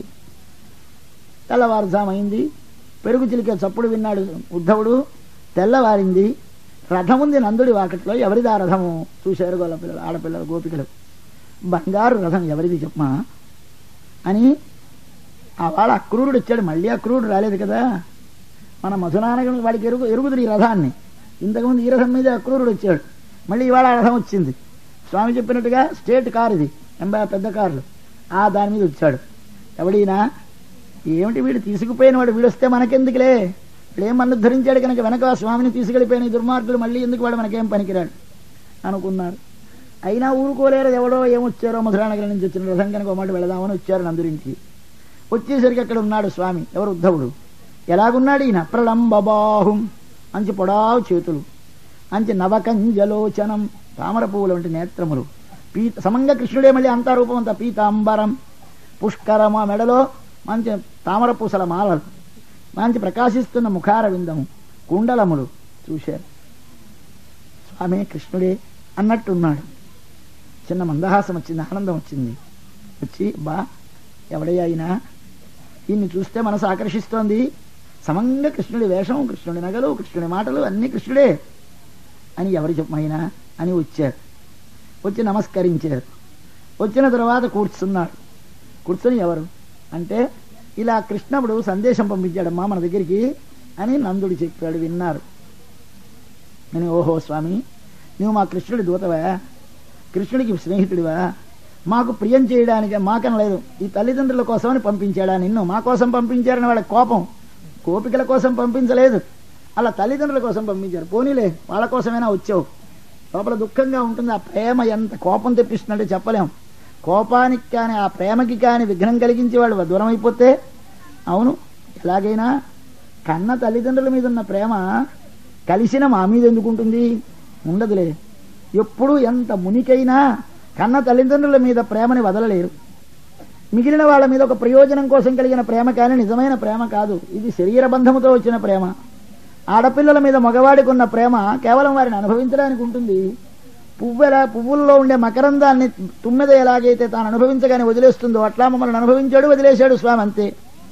తెల్లవారుజామైంది పెరుగు చిలికే చప్పుడు విన్నాడు ఉద్ధవుడు తెల్లవారింది రథం ఉంది నందుడి వాకట్లో ఎవరిది ఆ రథము చూశారు గొల్ల పిల్లలు ఆడపిల్లలు గోపికలు బంగారు రథం ఎవరిది చెప్పమా అని ఆ వాళ్ళ అక్రూరుడు వచ్చాడు మళ్ళీ అక్రూరుడు రాలేదు కదా మన మధునానగం వాడికి ఎరుగు ఎరుగుదురు ఈ రథాన్ని ఇంతకుముందు ఈ రథం మీద అక్రూరుడు వచ్చాడు మళ్ళీ ఇవాళ ఆ రథం వచ్చింది స్వామి చెప్పినట్టుగా స్టేట్ కార్ ఇది ఎంబై పెద్ద కార్లు ఆ దాని మీద వచ్చాడు ఎవడీనా ఏమిటి వీడు తీసుకుపోయిన వాడు వీడు వస్తే మనకెందుకులే వీడేం మన ధరించాడు కనుక వెనక ఆ స్వామిని తీసుకెళ్ళిపోయిన ఈ దుర్మార్గులు మళ్ళీ ఎందుకు వాడు మనకేం పనికిరాడు అనుకున్నారు అయినా ఊరుకోలేరు ఎవడో ఏమొచ్చారో మధురానగరం నుంచి వచ్చిన రథం కనుక ఒక మాట వెళదామని వచ్చారు నందురింటికి వచ్చేసరికి అక్కడ ఉన్నాడు స్వామి ఎవరు ఉద్ధవుడు ఎలాగున్నాడు ఈయన ప్రళంబబాహుం అంచి పొడావు చేతులు అంచి నవకంజలోచనం తామర పువ్వులు వంటి నేత్రములు పీత సమంగ కృష్ణుడే మళ్ళీ అంతా రూపం అంతా పీతాంబరం పుష్కరమ మెడలో మంచి తామర పూసల మాలలు మంచి ప్రకాశిస్తున్న ముఖార విందము కుండలములు చూశారు స్వామి కృష్ణుడే అన్నట్టున్నాడు చిన్న మందహాసం వచ్చింది ఆనందం వచ్చింది వచ్చి బా ఎవడయ్యా అయినా ఈయన్ని చూస్తే మనసు ఆకర్షిస్తోంది సమంగా కృష్ణుడి వేషం కృష్ణుడి నగలు కృష్ణుడి మాటలు అన్నీ కృష్ణుడే అని ఎవరు చెప్పమైనా అని వచ్చారు వచ్చి నమస్కరించారు వచ్చిన తర్వాత కూర్చున్నాడు కూర్చొని ఎవరు అంటే ఇలా కృష్ణుడు సందేశం పంపించాడమ్మా మన దగ్గరికి అని నందుడు చెప్పాడు విన్నారు నేను ఓహో స్వామి నువ్వు మా కృష్ణుడి దూతవా కృష్ణుడికి స్నేహితుడివా మాకు ప్రియం చేయడానికి మాకనలేదు ఈ తల్లిదండ్రుల కోసమని పంపించాడా నిన్ను మా కోసం పంపించారని వాళ్ళ కోపం గోపికల కోసం పంపించలేదు అలా తల్లిదండ్రుల కోసం పంపించారు పోనీలే వాళ్ళ కోసమైనా వచ్చావు లోపల దుఃఖంగా ఉంటుంది ఆ ప్రేమ ఎంత కోపం తెప్పిస్తుందంటే చెప్పలేం కోపానికి కానీ ఆ ప్రేమకి కానీ విఘ్నం కలిగించి వాళ్ళు దూరం అయిపోతే అవును ఎలాగైనా కన్న తల్లిదండ్రుల మీద ఉన్న ప్రేమ కలిసిన మా మీద ఎందుకుంటుంది ఉండదులే ఎప్పుడు ఎంత మునికైనా కన్న తల్లిదండ్రుల మీద ప్రేమని వదలలేరు మిగిలిన వాళ్ళ మీద ఒక ప్రయోజనం కోసం కలిగిన ప్రేమ కానీ నిజమైన ప్రేమ కాదు ఇది శరీర బంధముతో వచ్చిన ప్రేమ ఆడపిల్లల మీద మగవాడికి ఉన్న ప్రేమ కేవలం వారిని అనుభవించడానికి ఉంటుంది పువ్వు ఎలా పువ్వుల్లో ఉండే మకరందాన్ని తుమ్మెద ఎలాగైతే తాను అనుభవించగానే వదిలేస్తుందో అట్లా మమ్మల్ని అనుభవించాడు వదిలేశాడు స్వామి అంతే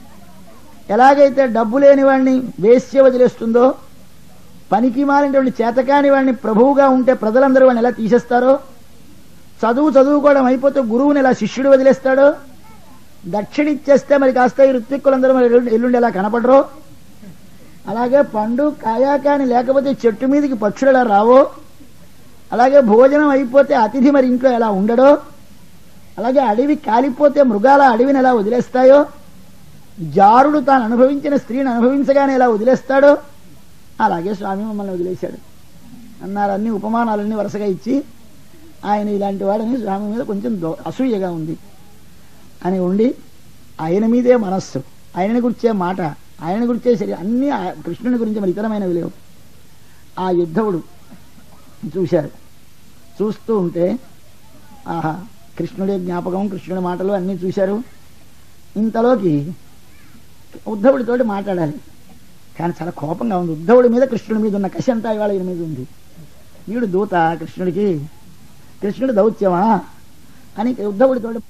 ఎలాగైతే డబ్బు లేని వాడిని వేశ్య వదిలేస్తుందో పనికి మారినటువంటి చేతకాని వాడిని ప్రభువుగా ఉంటే ప్రజలందరూ వాడిని ఎలా తీసేస్తారో చదువు చదువుకోవడం అయిపోతే గురువుని ఎలా శిష్యుడు వదిలేస్తాడో దక్షిణిచ్చేస్తే మరి కాస్త ఈ ఋత్విక్కులందరూ మరి ఎల్లుండి- ఎల్లుండి ఎలా కనపడరో అలాగే పండు కాయా కాని లేకపోతే చెట్టు మీదకి పక్షులు ఎలా రావో అలాగే భోజనం అయిపోతే అతిథి మరి ఇంట్లో ఎలా ఉండడో అలాగే అడవి కాలిపోతే మృగాల అడవిని ఎలా వదిలేస్తాయో జారుడు తాను అనుభవించిన స్త్రీని అనుభవించగానే ఎలా వదిలేస్తాడో అలాగే స్వామి మమ్మల్ని వదిలేశాడు అన్నారు అన్ని ఉపమానాలన్నీ వరుసగా ఇచ్చి ఆయన ఇలాంటి వాడని స్వామి మీద కొంచెం దో- అసూయగా ఉంది అని ఉండి ఆయన మీదే మనస్సు ఆయనని గురించే మాట ఆయన గురించే సరి అన్ని ఆ కృష్ణుని గురించి మరి ఇతరమైనవి లేవు ఆ యుద్ధవుడు చూశారు చూస్తూ ఉంటే ఆహా కృష్ణుడి జ్ఞాపకం కృష్ణుడి మాటలు అన్నీ చూశారు ఇంతలోకి ఉద్ధవుడితోటి మాట్లాడాలి కానీ చాలా కోపంగా ఉంది ఉద్ధవుడి మీద కృష్ణుడి మీద ఉన్న కసి అంతా ఇవాళ ఈయన మీద ఉంది వీడు దూత కృష్ణుడికి కృష్ణుడి దౌత్యమా అని ఉద్ధవుడితోటి